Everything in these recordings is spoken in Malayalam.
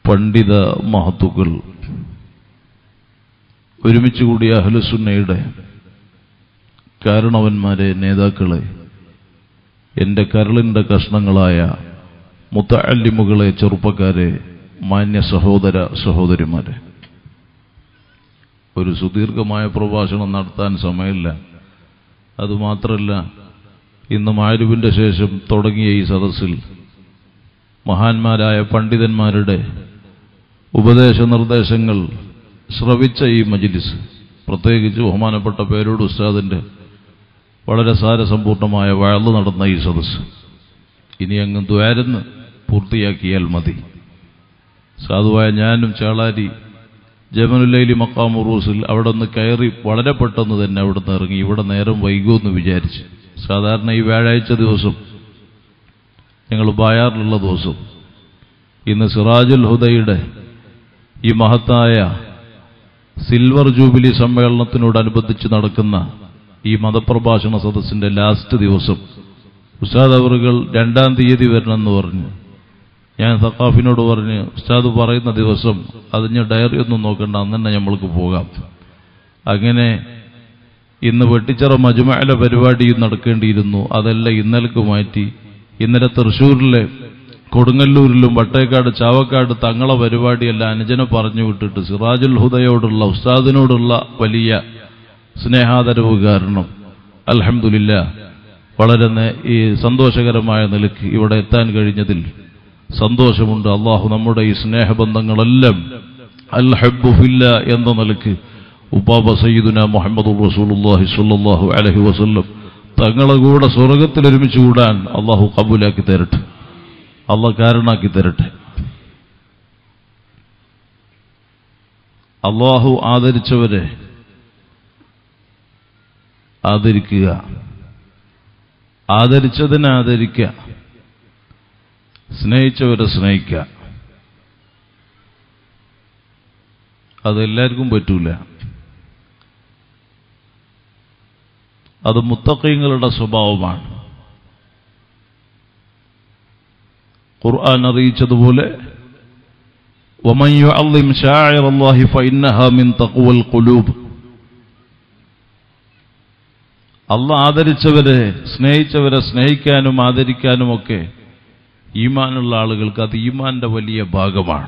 പണ്ഡിത മഹത്തുക്കൾ ഒരുമിച്ച് കൂടിയ അഹ്ലുസുന്നയുടെ കാരണവന്മാരെ നേതാക്കളെ എൻ്റെ കരളിൻ്റെ കഷ്ണങ്ങളായ മുത്തല്ലിമുകളെ ചെറുപ്പക്കാരെ മാന്യ സഹോദര സഹോദരിമാരെ ഒരു സുദീർഘമായ പ്രഭാഷണം നടത്താൻ സമയമില്ല അതുമാത്രമല്ല ഇന്ന് മാരുവിൻ്റെ ശേഷം തുടങ്ങിയ ഈ സദസ്സിൽ മഹാന്മാരായ പണ്ഡിതന്മാരുടെ ഉപദേശ നിർദ്ദേശങ്ങൾ ശ്രവിച്ച ഈ മജിലിസ് പ്രത്യേകിച്ച് ബഹുമാനപ്പെട്ട പേരോട് ഉസ്താദിൻ്റെ വളരെ സാരസമ്പൂർണമായ വഴന്നു നടന്ന ഈ സദസ്സ് ഇനി അങ്ങ് ദ്വാരന്ന് പൂർത്തിയാക്കിയാൽ മതി സാധുവായ ഞാനും ചാളാരി ജമനുല്ലൈലി മക്കാമുറൂസിൽ അവിടെ നിന്ന് കയറി വളരെ പെട്ടെന്ന് തന്നെ അവിടെ നിന്ന് ഇറങ്ങി ഇവിടെ നേരം വൈകുമെന്ന് വിചാരിച്ച് സാധാരണ ഈ വ്യാഴാഴ്ച ദിവസം ഞങ്ങൾ ബായാറിലുള്ള ദിവസം ഇന്ന് സിറാജുൽ ഹുദയുടെ ഈ മഹത്തായ സിൽവർ ജൂബിലി സമ്മേളനത്തിനോടനുബന്ധിച്ച് നടക്കുന്ന ഈ മതപ്രഭാഷണ സദസ്സിന്റെ ലാസ്റ്റ് ദിവസം ഉസ്താദ് അവറുകൾ രണ്ടാം തീയതി വരണമെന്ന് പറഞ്ഞു ഞാൻ സക്കാഫിനോട് പറഞ്ഞ് ഉസ്താദ് പറയുന്ന ദിവസം അതിന് ഡയറി ഒന്നും നോക്കണ്ട അന്ന് തന്നെ നമ്മൾക്ക് പോകാം അങ്ങനെ ഇന്ന് വെട്ടിച്ചിറ മജുമല പരിപാടിയും നടക്കേണ്ടിയിരുന്നു അതെല്ലാം ഇന്നലേക്ക് മാറ്റി ഇന്നലെ തൃശ്ശൂരിലെ കൊടുങ്ങല്ലൂരിലും വട്ടേക്കാട് ചാവക്കാട് തങ്ങളെ പരിപാടിയെല്ലാം അനുജനെ പറഞ്ഞു വിട്ടിട്ട് സിറാജുൽ ഹുദയോടുള്ള ഉസ്താദിനോടുള്ള വലിയ സ്നേഹാദരവ് കാരണം അൽഹംദുലില്ല വളരെ നേ- ഈ സന്തോഷകരമായ നിലയ്ക്ക് ഇവിടെ എത്താൻ കഴിഞ്ഞതിൽ സന്തോഷമുണ്ട് അള്ളാഹു നമ്മുടെ ഈ സ്നേഹബന്ധങ്ങളെല്ലാം അൽ ഹബ്ബുഫില്ല എന്ന നിലയ്ക്ക് ഉപ്പാബ സയ്യിദുന മുഹമ്മദ് റസൂലുള്ളാഹി സ്വല്ലല്ലാഹു അലൈഹി വസല്ലം തങ്ങളെ കൂടെ സ്വർഗത്തിൽ ഒരുമിച്ച് കൂടാൻ അള്ളാഹു കബൂലാക്കി തരട്ടെ അള്ളാഹ് കാരണാക്കി തരട്ടെ അള്ളാഹു ആദരിച്ചവരെ ആദരിക്കുക ആദരിച്ചതിനെ ആദരിക്കുക സ്നേഹിച്ചവരെ സ്നേഹിക്കുക അതെല്ലാവർക്കും പറ്റൂല അത് മുത്തക്കീങ്ങളുടെ സ്വഭാവമാണ് ഖുർആൻ അറിയിച്ചതുപോലെ ومن يعظم شاعر الله فإنها من تقوى القلوب അല്ല ആദരിച്ചവരെ സ്നേഹിച്ചവരെ സ്നേഹിക്കാനും ആദരിക്കാനും ഒക്കെ ഈമാനുള്ള ആളുകൾക്ക് അത് ഈമാന്റെ വലിയ ഭാഗമാണ്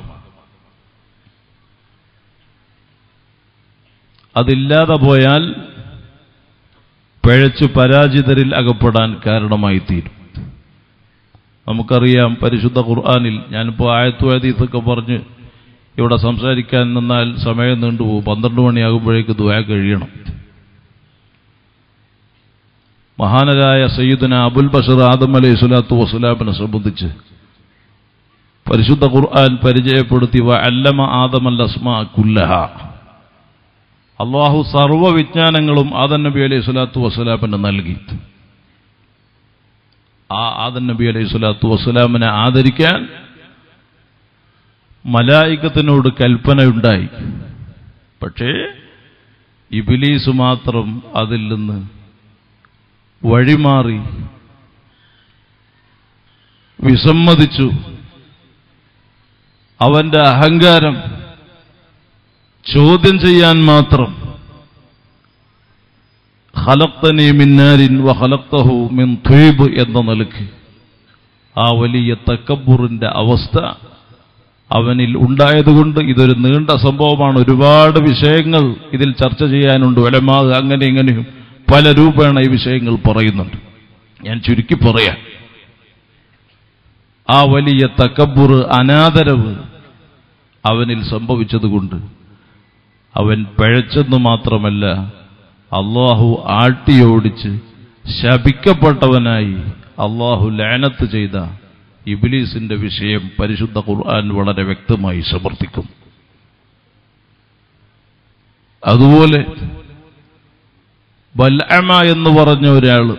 അതില്ലാതെ പോയാൽ പിഴച്ചു പരാജിതരിൽ അകപ്പെടാൻ കാരണമായി തീരും നമുക്കറിയാം പരിശുദ്ധ ഖുർആാനിൽ ഞാനിപ്പോൾ ആയത്തു ഹദീസൊക്കെ പറഞ്ഞ് ഇവിടെ സംസാരിക്കാൻ നിന്നാൽ സമയം നീണ്ടുപോകും പന്ത്രണ്ട് മണിയാകുമ്പോഴേക്ക് ദ്വാ കഴിയണം മഹാനരായ സയ്യിദുന അബുൽ ബഷർ ആദം അലൈഹി സ്വലാത്തു വസ്സലാമിനെ സംബന്ധിച്ച് പരിശുദ്ധ ഖുർആൻ പരിചയപ്പെടുത്തി വ അല്ലമ ആദമൽ അസ്മാ കുല്ലഹ അള്ളാഹു സർവ്വ വിജ്ഞാനങ്ങളും ആദൻ നബി അലൈഹി സ്വലാത്തു വസ്സലാമിന് നൽകി ആ ആദൻ നബി അലൈഹി സ്വലാത്തു വസ്സലാമിനെ ആദരിക്കാൻ മലായികത്തിനോട് കൽപ്പനയുണ്ടായി പക്ഷേ ഇബിലീസ് മാത്രം അതിൽ നിന്ന് വഴിമാറി വിസമ്മതിച്ചു അവന്റെ അഹങ്കാരം ചോദ്യം ചെയ്യാൻ മാത്രം ഖലഖ്തനി മിന്നാരിൻ വ ഖലഖ്തഹു മിൻ ത്വീബ് എന്ന നിലയ്ക്ക് ആ വലിയ തക്കബുറിന്റെ അവസ്ഥ അവനിൽ ഉണ്ടായതുകൊണ്ട് ഇതൊരു നീണ്ട സംഭവമാണ് ഒരുപാട് വിഷയങ്ങൾ ഇതിൽ ചർച്ച ചെയ്യാനുണ്ട് വലമാ അങ്ങനെ ഇങ്ങനെയും പല രൂപേണ ഈ വിഷയങ്ങൾ പറയുന്നുണ്ട് ഞാൻ ചുരുക്കി പറയാം ആ വലിയ തക്കബുർ അനാദരവ് അവനിൽ സംഭവിച്ചതുകൊണ്ട് അവൻ പിഴച്ചെന്ന് മാത്രമല്ല അള്ളാഹു ആട്ടിയോടിച്ച് ശപിക്കപ്പെട്ടവനായി അള്ളാഹു ലാനത്ത് ചെയ്ത ഇബിലീസിന്റെ വിഷയം പരിശുദ്ധ ഖുർആൻ വളരെ വ്യക്തമായി സമർത്ഥിക്കും അതുപോലെ ബൽഅമ എന്ന് പറഞ്ഞ ഒരാൾ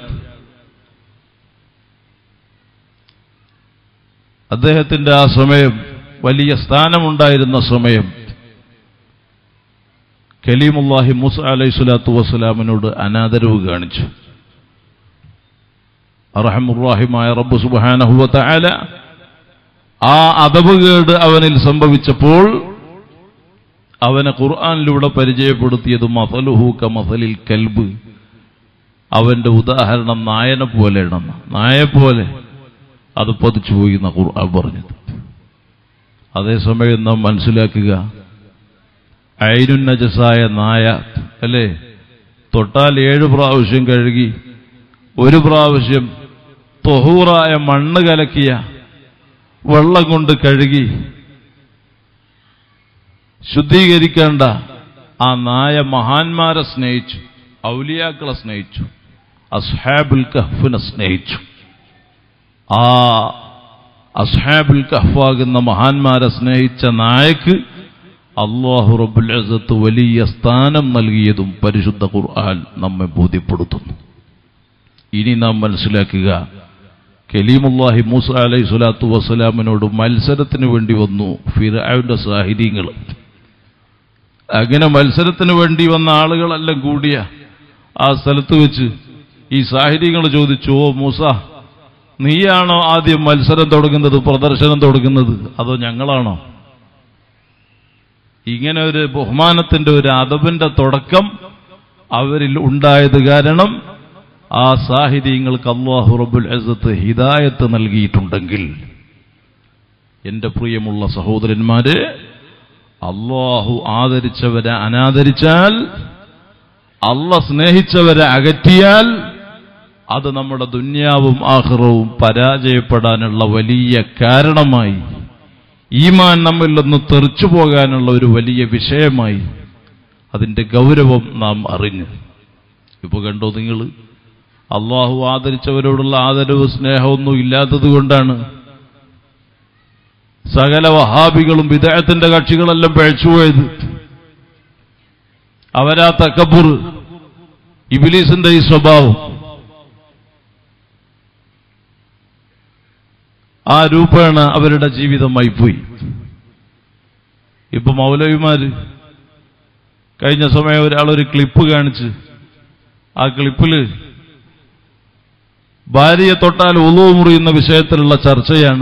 അദ്ദേഹത്തിന്റെ ആ സമയം വലിയ സ്ഥാനമുണ്ടായിരുന്ന സമയം കലീമുല്ലാഹി മുസ അലൈഹി സ്വലാത്തു വസ്സലാമിനോട് അനാദരവ് കാണിച്ചു അറഹമുറാഹിമായ റബ്ബ് സുബാനഹുവ തആല ആ അതവുകേട് അവനിൽ സംഭവിച്ചപ്പോൾ അവനെ ഖുർആാനിലൂടെ പരിചയപ്പെടുത്തിയത് മസലുഹൂക്ക മസലിൽ കൽബ് അവന്റെ ഉദാഹരണം നായനെ പോലെയാണെന്ന് നായെപ്പോലെ അത് പതിച്ചു പോയി എന്ന ഖുർആൻ പറഞ്ഞത് അതേസമയം നാം മനസ്സിലാക്കുക ഐനുൻ നജസായ നായ അല്ലേ തൊട്ടാൽ ഏഴ് പ്രാവശ്യം കഴുകി ഒരു പ്രാവശ്യം തൊഹൂറായ മണ്ണ് കലക്കിയ വെള്ളം കൊണ്ട് കഴുകി ശുദ്ധീകരിക്കേണ്ട ആ നായ മഹാന്മാരെ സ്നേഹിച്ചു ഔലിയാക്കളെ സ്നേഹിച്ചു അസ്ഹാബുൽ കഹ്ഫിനെ സ്നേഹിച്ചു ആ അസ്ഹാബുൽ കഹ്ഫാകുന്ന മഹാന്മാരെ സ്നേഹിച്ച നായക്ക് അള്ളാഹു റബ്ബുൽ അസത്ത് വലിയ സ്ഥാനം നൽകിയതും പരിശുദ്ധ ഖുർആൻ നമ്മെ ബോധ്യപ്പെടുത്തുന്നു ഇനി നാം മനസ്സിലാക്കുക കലീമുല്ലാഹി മൂസ അലൈഹി സ്വലാത്തു വസ്സലാമിനോട് മത്സരത്തിന് വേണ്ടി വന്നു ഫിറാവിന്റെ സാഹിര്യങ്ങൾ അങ്ങനെ മത്സരത്തിന് വേണ്ടി വന്ന ആളുകളെല്ലാം കൂടിയ ആ സ്ഥലത്ത് വെച്ച് ഈ സാഹിര്യങ്ങൾ ചോദിച്ചു ഓ മൂസ നീയാണോ ആദ്യം മത്സരം തുടങ്ങുന്നത് പ്രദർശനം തുടങ്ങുന്നത് അതോ ഞങ്ങളാണോ ഇങ്ങനെ ഒരു ബഹുമാനത്തിന്റെ ഒരു അതബിന്റെ തുടക്കം അവരിൽ ഉണ്ടായത് കാരണം ആ സാഹിര്യങ്ങൾക്ക് അള്ളാഹു റബ്ബുൽ അസത്ത് ഹിദായത്ത് നൽകിയിട്ടുണ്ടെങ്കിൽ എന്റെ പ്രിയമുള്ള സഹോദരന്മാരെ അള്ളാഹു ആദരിച്ചവരെ അനാദരിച്ചാൽ അല്ല സ്നേഹിച്ചവരെ അകറ്റിയാൽ അത് നമ്മുടെ ദുന്യാവും ആഹ്റവും പരാജയപ്പെടാനുള്ള വലിയ കാരണമായി ഈമാൻ നമ്മിൽ നിന്ന് തെറിച്ചു പോകാനുള്ള ഒരു വലിയ വിഷയമായി അതിന്റെ ഗൗരവം നാം അറിഞ്ഞു ഇപ്പൊ കണ്ടോ നിങ്ങൾ അള്ളാഹു ആദരിച്ചവരോടുള്ള ആദരവ് സ്നേഹമൊന്നും ഇല്ലാത്തത് കൊണ്ടാണ് സകല വഹാബികളും വിദേഹത്തിന്റെ കക്ഷികളെല്ലാം പഴച്ചുപോയത് അവരാ തക്കബുർ ഇബിലീസിന്റെ ഈ സ്വഭാവം ആ രൂപേണ അവരുടെ ജീവിതമായി പോയി ഇപ്പൊ മൗലവിമാര് കഴിഞ്ഞ സമയം ഒരാളൊരു ക്ലിപ്പ് കാണിച്ച് ആ ക്ലിപ്പില് ഭാര്യയെ തൊട്ടാൽ ഉളവ് മുറിയുന്ന വിഷയത്തിലുള്ള ചർച്ചയാണ്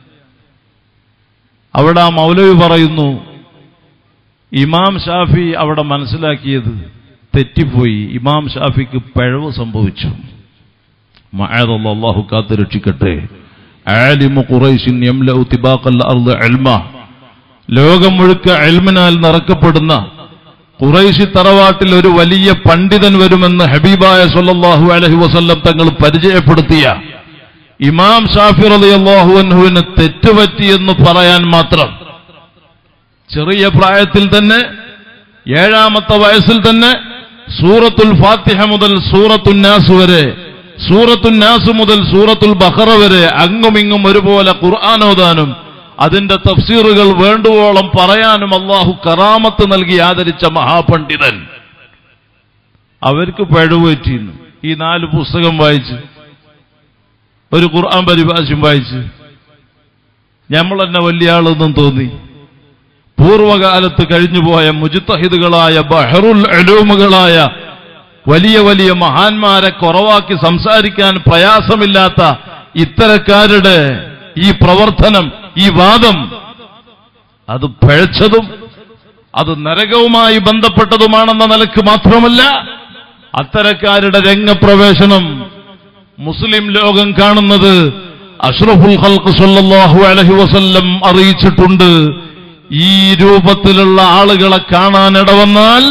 അവിടെ ആ മൗലവി പറയുന്നു ഇമാം ഷാഫി അവിടെ മനസ്സിലാക്കിയത് തെറ്റിപ്പോയി ഇമാം ഷാഫിക്ക് പിഴവ് സംഭവിച്ചു മഅദല്ല അല്ലാഹു കാത്തു രക്ഷിക്കട്ടെ ആലിമു ഖുറൈശിൻ യംലഉ തിബാഖൽ അർദ് ഇൽമ ലോകം മുഴുക്ക എൽമിനാൽ നിറക്കപ്പെടുന്ന ഖുറൈശി തറവാട്ടിൽ ഒരു വലിയ പണ്ഡിതൻ വരുമെന്ന് ഹബീബായ സല്ലല്ലാഹു അലൈഹി വസല്ലം തങ്ങൾ പരിചയപ്പെടുത്തിയ ഇമാം ഷാഫി റളിയല്ലാഹു അൻഹുവിന് തെറ്റുപറ്റിയെന്ന് പറയാൻ മാത്രം ചെറിയ പ്രായത്തിൽ തന്നെ ഏഴാമത്തെ വയസ്സിൽ തന്നെ സൂറത്തുൽ ഫാത്തിഹ മുതൽ സൂറത്തുൽ നാസ് വരെ സൂറത്തുൽ നാസ് മുതൽ സൂറത്തുൽ ബഖറ വരെ അങ്ങുമിങ്ങും ഒരുപോലെ ഖുർആൻ ഓതാനും അതിന്റെ തഫ്സീറുകൾ വേണ്ടുവോളം പറയാനും അള്ളാഹു കറാമത്ത് നൽകി ആദരിച്ച മഹാപണ്ഡിതൻ അവർക്ക് പഴുവേറ്റിന്ന് ഈ നാല് പുസ്തകം വായിച്ച് ഒരു ഖുർആൻ പരിഭാഷ്യം വായിച്ച് നമ്മൾ തന്നെ വലിയ ആളെന്നും തോന്നി പൂർവകാലത്ത് കഴിഞ്ഞുപോയ മുജിത്തഹിദുകളായ ബഹറുൽ അലൂമുകളായ വലിയ വലിയ മഹാന്മാരെ കുറവാക്കി സംസാരിക്കാൻ പ്രയാസമില്ലാത്ത ഇത്തരക്കാരുടെ ഈ പ്രവർത്തനം ഈ വാദം അത് പഴച്ചതും അത് നരകവുമായി ബന്ധപ്പെട്ടതുമാണെന്ന നിലക്ക് മാത്രമല്ല അത്തരക്കാരുടെ രംഗപ്രവേശനം മുസ്ലിം ലോകം കാണുന്നത് അഷ്റഫുൽ ഖൽഖ് സല്ലല്ലാഹു അലൈഹി വസല്ലം അറിയിച്ചിട്ടുണ്ട് ഈ രൂപത്തിലുള്ള ആളുകളെ കാണാനിടവന്നാൽ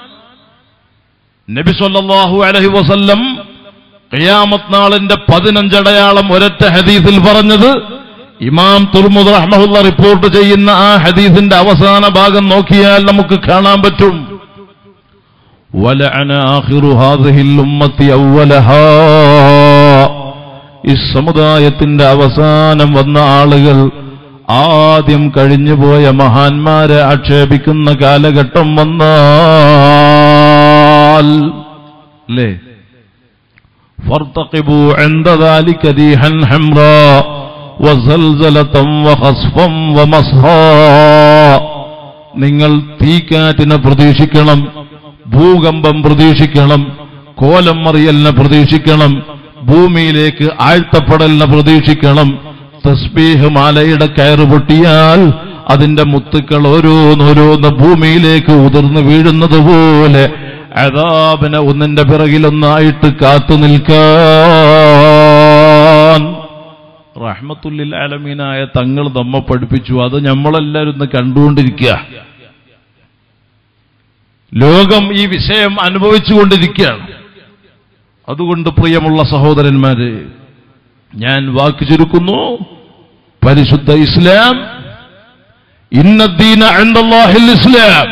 നബി സല്ലല്ലാഹു അലൈഹി വസല്ലം ഖിയാമത്ത് നാളിന്റെ പതിനഞ്ചടയാളം ഒരൊറ്റ ഹദീസിൽ പറഞ്ഞത് ഇമാം തുർമുദ് റഹ്മഹുല്ല റിപ്പോർട്ട് ചെയ്യുന്ന ആ ഹദീസിന്റെ അവസാന ഭാഗം നോക്കിയാൽ നമുക്ക് കാണാൻ പറ്റും വലഅന ആഖിറു ഹാദിഹിൽ ഉമ്മത്തി അവ്വലഹാ ഈ സമുദായത്തിന്റെ അവസാനം വന്ന ആളുകൾ ആദ്യം കഴിഞ്ഞുപോയ മഹാന്മാരെ ആക്ഷേപിക്കുന്ന കാലഘട്ടം വന്നാൽ അല്ലേ فارتقبوا عند ذلك ريحا حمراء وزلزلة وخصفا ومصها നിങ്ങൾ തീക്കാറ്റിനെ പ്രതീക്ഷിക്കണം ഭൂകമ്പം പ്രതീക്ഷിക്കണം കോലം മറിയലിനെ പ്രതീക്ഷിക്കണം ഭൂമിയിലേക്ക് ആഴ്ത്തപ്പെടലിനെ പ്രതീക്ഷിക്കണം തസ്ബീഹ് മാലയുടെ കയറ് പൊട്ടിയാൽ അതിന്റെ മുത്തുക്കൾ ഓരോന്നോരോന്ന് ഭൂമിയിലേക്ക് ഉതിർന്നു വീഴുന്നത് പോലെ അതാബിനെ ഒന്നിന്റെ പിറകിലൊന്നായിട്ട് കാത്തു നിൽക്കാൻ റഹ്മത്തുല്ലിൽ ആലമീനായ തങ്ങൾ നമ്മെ പഠിപ്പിച്ചു അത് നമ്മളെല്ലാവരും ഒന്ന് കണ്ടുകൊണ്ടിരിക്കുക ലോകം ഈ വിഷയം അനുഭവിച്ചുകൊണ്ടിരിക്കുകയാണ് അതുകൊണ്ട് പ്രിയമുള്ള സഹോദരന്മാരെ ഞാൻ വാക്ക് ചുരുക്കുന്നു പരിശുദ്ധ ഇസ്ലാം ഇന്നദ്ദീന അൻദല്ലാഹിൽ ഇസ്ലാം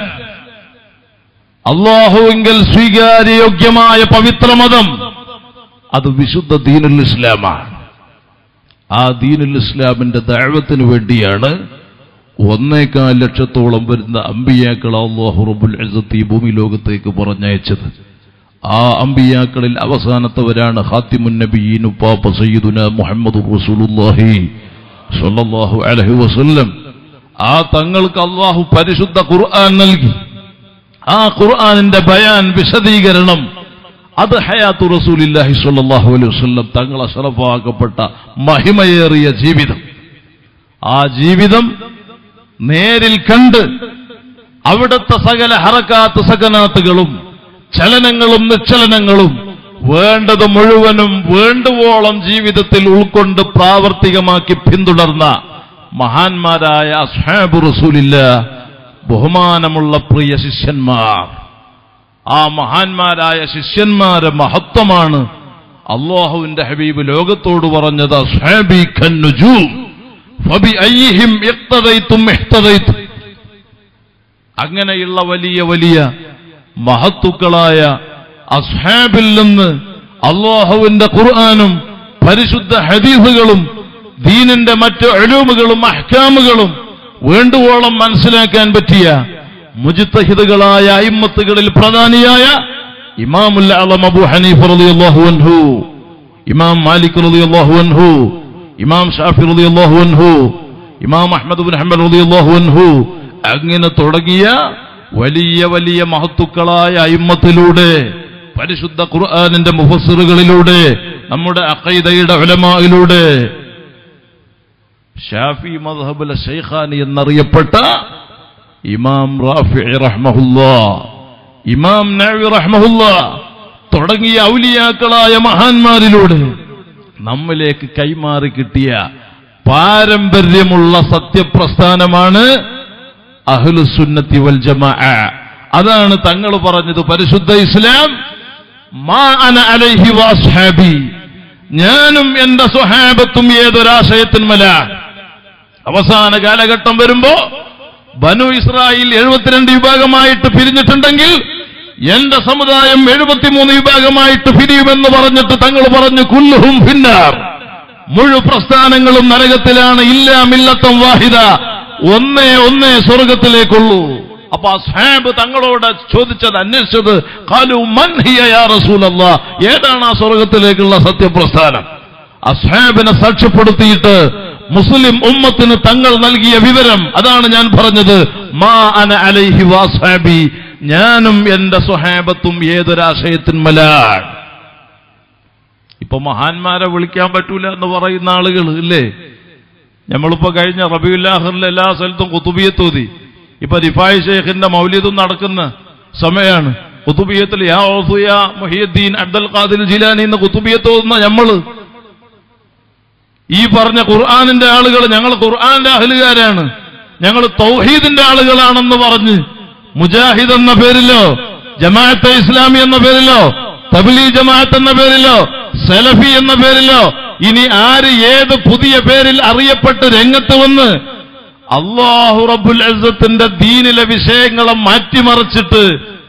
അള്ളാഹുവിങ്കൽ സ്വീകാര്യയോഗ്യമായ പവിത്ര മതം അത് വിശുദ്ധ ദീനുൽ ഇസ്ലാമാണ് ആ ദീനുൽ ഇസ്ലാമിന്റെ ദൈവത്തിന് വേണ്ടിയാണ് ഒന്നേകാൽ ലക്ഷത്തോളം വരുന്ന അമ്പിയാക്കൾ അള്ളാഹു റബുൽ അസത്ത് ഈ ഭൂമി ലോകത്തേക്ക് പറഞ്ഞയച്ചത് ആ അമ്പിയാക്കളിൽ അവസാനത്തവരാണ് ഹാത്തിമുൻ നബിയീൻ ഉപ്പാപ്പ സയ്യിദുന മുഹമ്മദ് റസൂലുള്ളാഹി സ്വല്ലല്ലാഹു അലൈഹി വസല്ലം ആ തങ്ങൾക്ക് അള്ളാഹു പരിശുദ്ധ ഖുർആൻ നൽകി ആ ഖുർആനിന്റെ ബയാൻ വിശദീകരണം അത് ഹയാത്തു റസൂലില്ലാഹി സ്വല്ലല്ലാഹു അലൈഹി വസല്ലം തങ്ങൾ അഷറഫാക്കപ്പെട്ട മഹിമയേറിയ ജീവിതം ആ ജീവിതം നേരിൽ കണ്ട് അവിടുത്തെ സകല ഹറക്കാത്ത് സകനാത്തുകളും ചലനങ്ങളും നിശ്ചലനങ്ങളും വേണ്ടത് മുഴുവനും വേണ്ടുവോളം ജീവിതത്തിൽ ഉൾക്കൊണ്ട് പ്രാവർത്തികമാക്കി പിന്തുടർന്ന മഹാന്മാരായ അസ്ഹാബു റസൂലില്ല ബഹുമാനമുള്ള പ്രിയ ശിഷ്യന്മാർ ആ മഹാന്മാരായ ശിഷ്യന്മാരെ മഹത്വമാണ് അള്ളാഹുവിന്റെ ഹബീബ് ലോകത്തോട് പറഞ്ഞത് അസ്ഹാബി ഖന്നുജൂം ഫബിഅയ്യിഹിം ഇഖ്തദൈതും ഇഹ്തദൈതും അങ്ങനെയുള്ള വലിയ വലിയ മഹത്തുക്കളായ അസ്ഹാബിൽ നിന്ന് അള്ളാഹുവിന്റെ ഖുർആാനും പരിശുദ്ധ ഹദീസുകളും ദീനിന്റെ മറ്റ് അഴൂമുകളും അഹ്കാമുകളും വേണ്ടുവോളം മനസ്സിലാക്കാൻ പറ്റിയ മുജിത്തഹിദുകളായ അയിമ്മത്തുകളിൽ പ്രധാനിയായ ഇമാമുൽ അലം അബു ഹനീഫ് റളിയല്ലാഹു അൻഹു ഇമാം മാലിക് റളിയല്ലാഹു അൻഹു ഇമാം ഷാഫി റളിയല്ലാഹു അൻഹു ഇമാം അഹ്മദ് ബിൻ ഹംബൽ റളിയല്ലാഹു അൻഹു അങ്ങനെ തുടങ്ങിയ വലിയ വലിയ മഹത്തുക്കളായ അയിമ്മത്തിലൂടെ പരിശുദ്ധ ഖുർആാനിന്റെ മുഫസ്സിറുകളിലൂടെ നമ്മുടെ അഖൈദയുടെ ഉലമായിലൂടെ ഷാഫി മദ്ഹബുൽ ഷെയ്ഖാനി എന്നറിയപ്പെട്ട ഇമാം റാഫി റഹ്മഹുല്ല ഇമാം നവി റഹ്മഹുല്ല തുടങ്ങിയ ഔലിയാക്കളായ മഹാന്മാരിലൂടെ നമ്മിലേക്ക് കൈമാറി കിട്ടിയ പാരമ്പര്യമുള്ള സത്യപ്രസ്ഥാനമാണ് അഹ്ലുസുന്നത്തി വൽ ജമാ അതാണ് തങ്ങൾ പറഞ്ഞത് പരിശുദ്ധ ഇസ്ലാം മാ അന അലൈഹി വാസ്ഹാബി ഞാനും എന്റെ സ്വഹാബത്തും ഏതൊരാശയത്തിന്മലാണ് അവസാന കാലഘട്ടം വരുമ്പോ ബനു ഇസ്രായേൽ എഴുപത്തിരണ്ട് വിഭാഗമായിട്ട് പിരിഞ്ഞിട്ടുണ്ടെങ്കിൽ എന്റെ സമുദായം എഴുപത്തിമൂന്ന് വിഭാഗമായിട്ട് പിരിയുമെന്ന് പറഞ്ഞിട്ട് തങ്ങൾ പറഞ്ഞു കുല്ലുഹും ഭിന്നാർ മുഴു പ്രസ്ഥാനങ്ങളും നരകത്തിലാണ് ഇല്ല മില്ലത്തം വാഹിദ ഒന്നേ ഒന്നേ സ്വർഗത്തിലേക്കുള്ളൂ അപ്പൊ അസ്ഹാബ് തങ്ങളോട് ചോദിച്ചത് അന്വേഷിച്ചത് കാലു മൻഹിയ യാ റസൂലല്ലാ ഏതാണ് ആ സ്വർഗത്തിലേക്കുള്ള സത്യപ്രസ്ഥാനം അസ്ഹാബിനെ സാക്ഷ്യപ്പെടുത്തിയിട്ട് മുസ്ലിം ഉമ്മത്തിന് തങ്ങൾ നൽകിയ വിവരം അതാണ് ഞാൻ പറഞ്ഞത് മാ അന അലൈഹി വാസ്ഹാബി ഞാനും എന്റെ സ്വഹാബത്തും ഏതൊരാശയത്തിന്മലാണ് ഇപ്പൊ മഹാന്മാരെ വിളിക്കാൻ പറ്റൂല എന്ന് പറയുന്ന ആളുകൾ ഇല്ലേ നമ്മളിപ്പോ കഴിഞ്ഞ റബിയുല്ലാഹറിലെ എല്ലാ സ്ഥലത്തും കുത്തുബിയത്തോതി ഇപ്പൊ റിഫായ് ഷെയ്ഖിന്റെ മൗലിദും നടക്കുന്ന സമയമാണ് കുത്തുബിയത്തിൽ യാ ഓസുയ മുഹിയുദ്ദീൻ അബ്ദുൽ ഖാദിർ ജിലാനി എന്ന കുത്തുബിയത്തോതുന്ന നമ്മള് ഈ പറഞ്ഞ ഖുർആാനിന്റെ ആളുകൾ ഞങ്ങൾ ഖുർആാനിന്റെ അഹലുകാരാണ് ഞങ്ങൾ തൗഹീദിന്റെ ആളുകളാണെന്ന് പറഞ്ഞ് മുജാഹിദ് എന്ന പേരിലോ ജമാഅത്തെ ഇസ്ലാമി എന്ന പേരിലോ തബ്ലീ ജമാഅത്ത് എന്ന പേരിലോ സലഫി എന്ന പേരിലോ ഇനി ആര് ഏത് പുതിയ പേരിൽ അറിയപ്പെട്ട് രംഗത്ത് വന്ന് അള്ളാഹു റബ്ബുൽ അസത്തിന്റെ ദീനിലെ വിഷയങ്ങളെ മാറ്റിമറിച്ചിട്ട്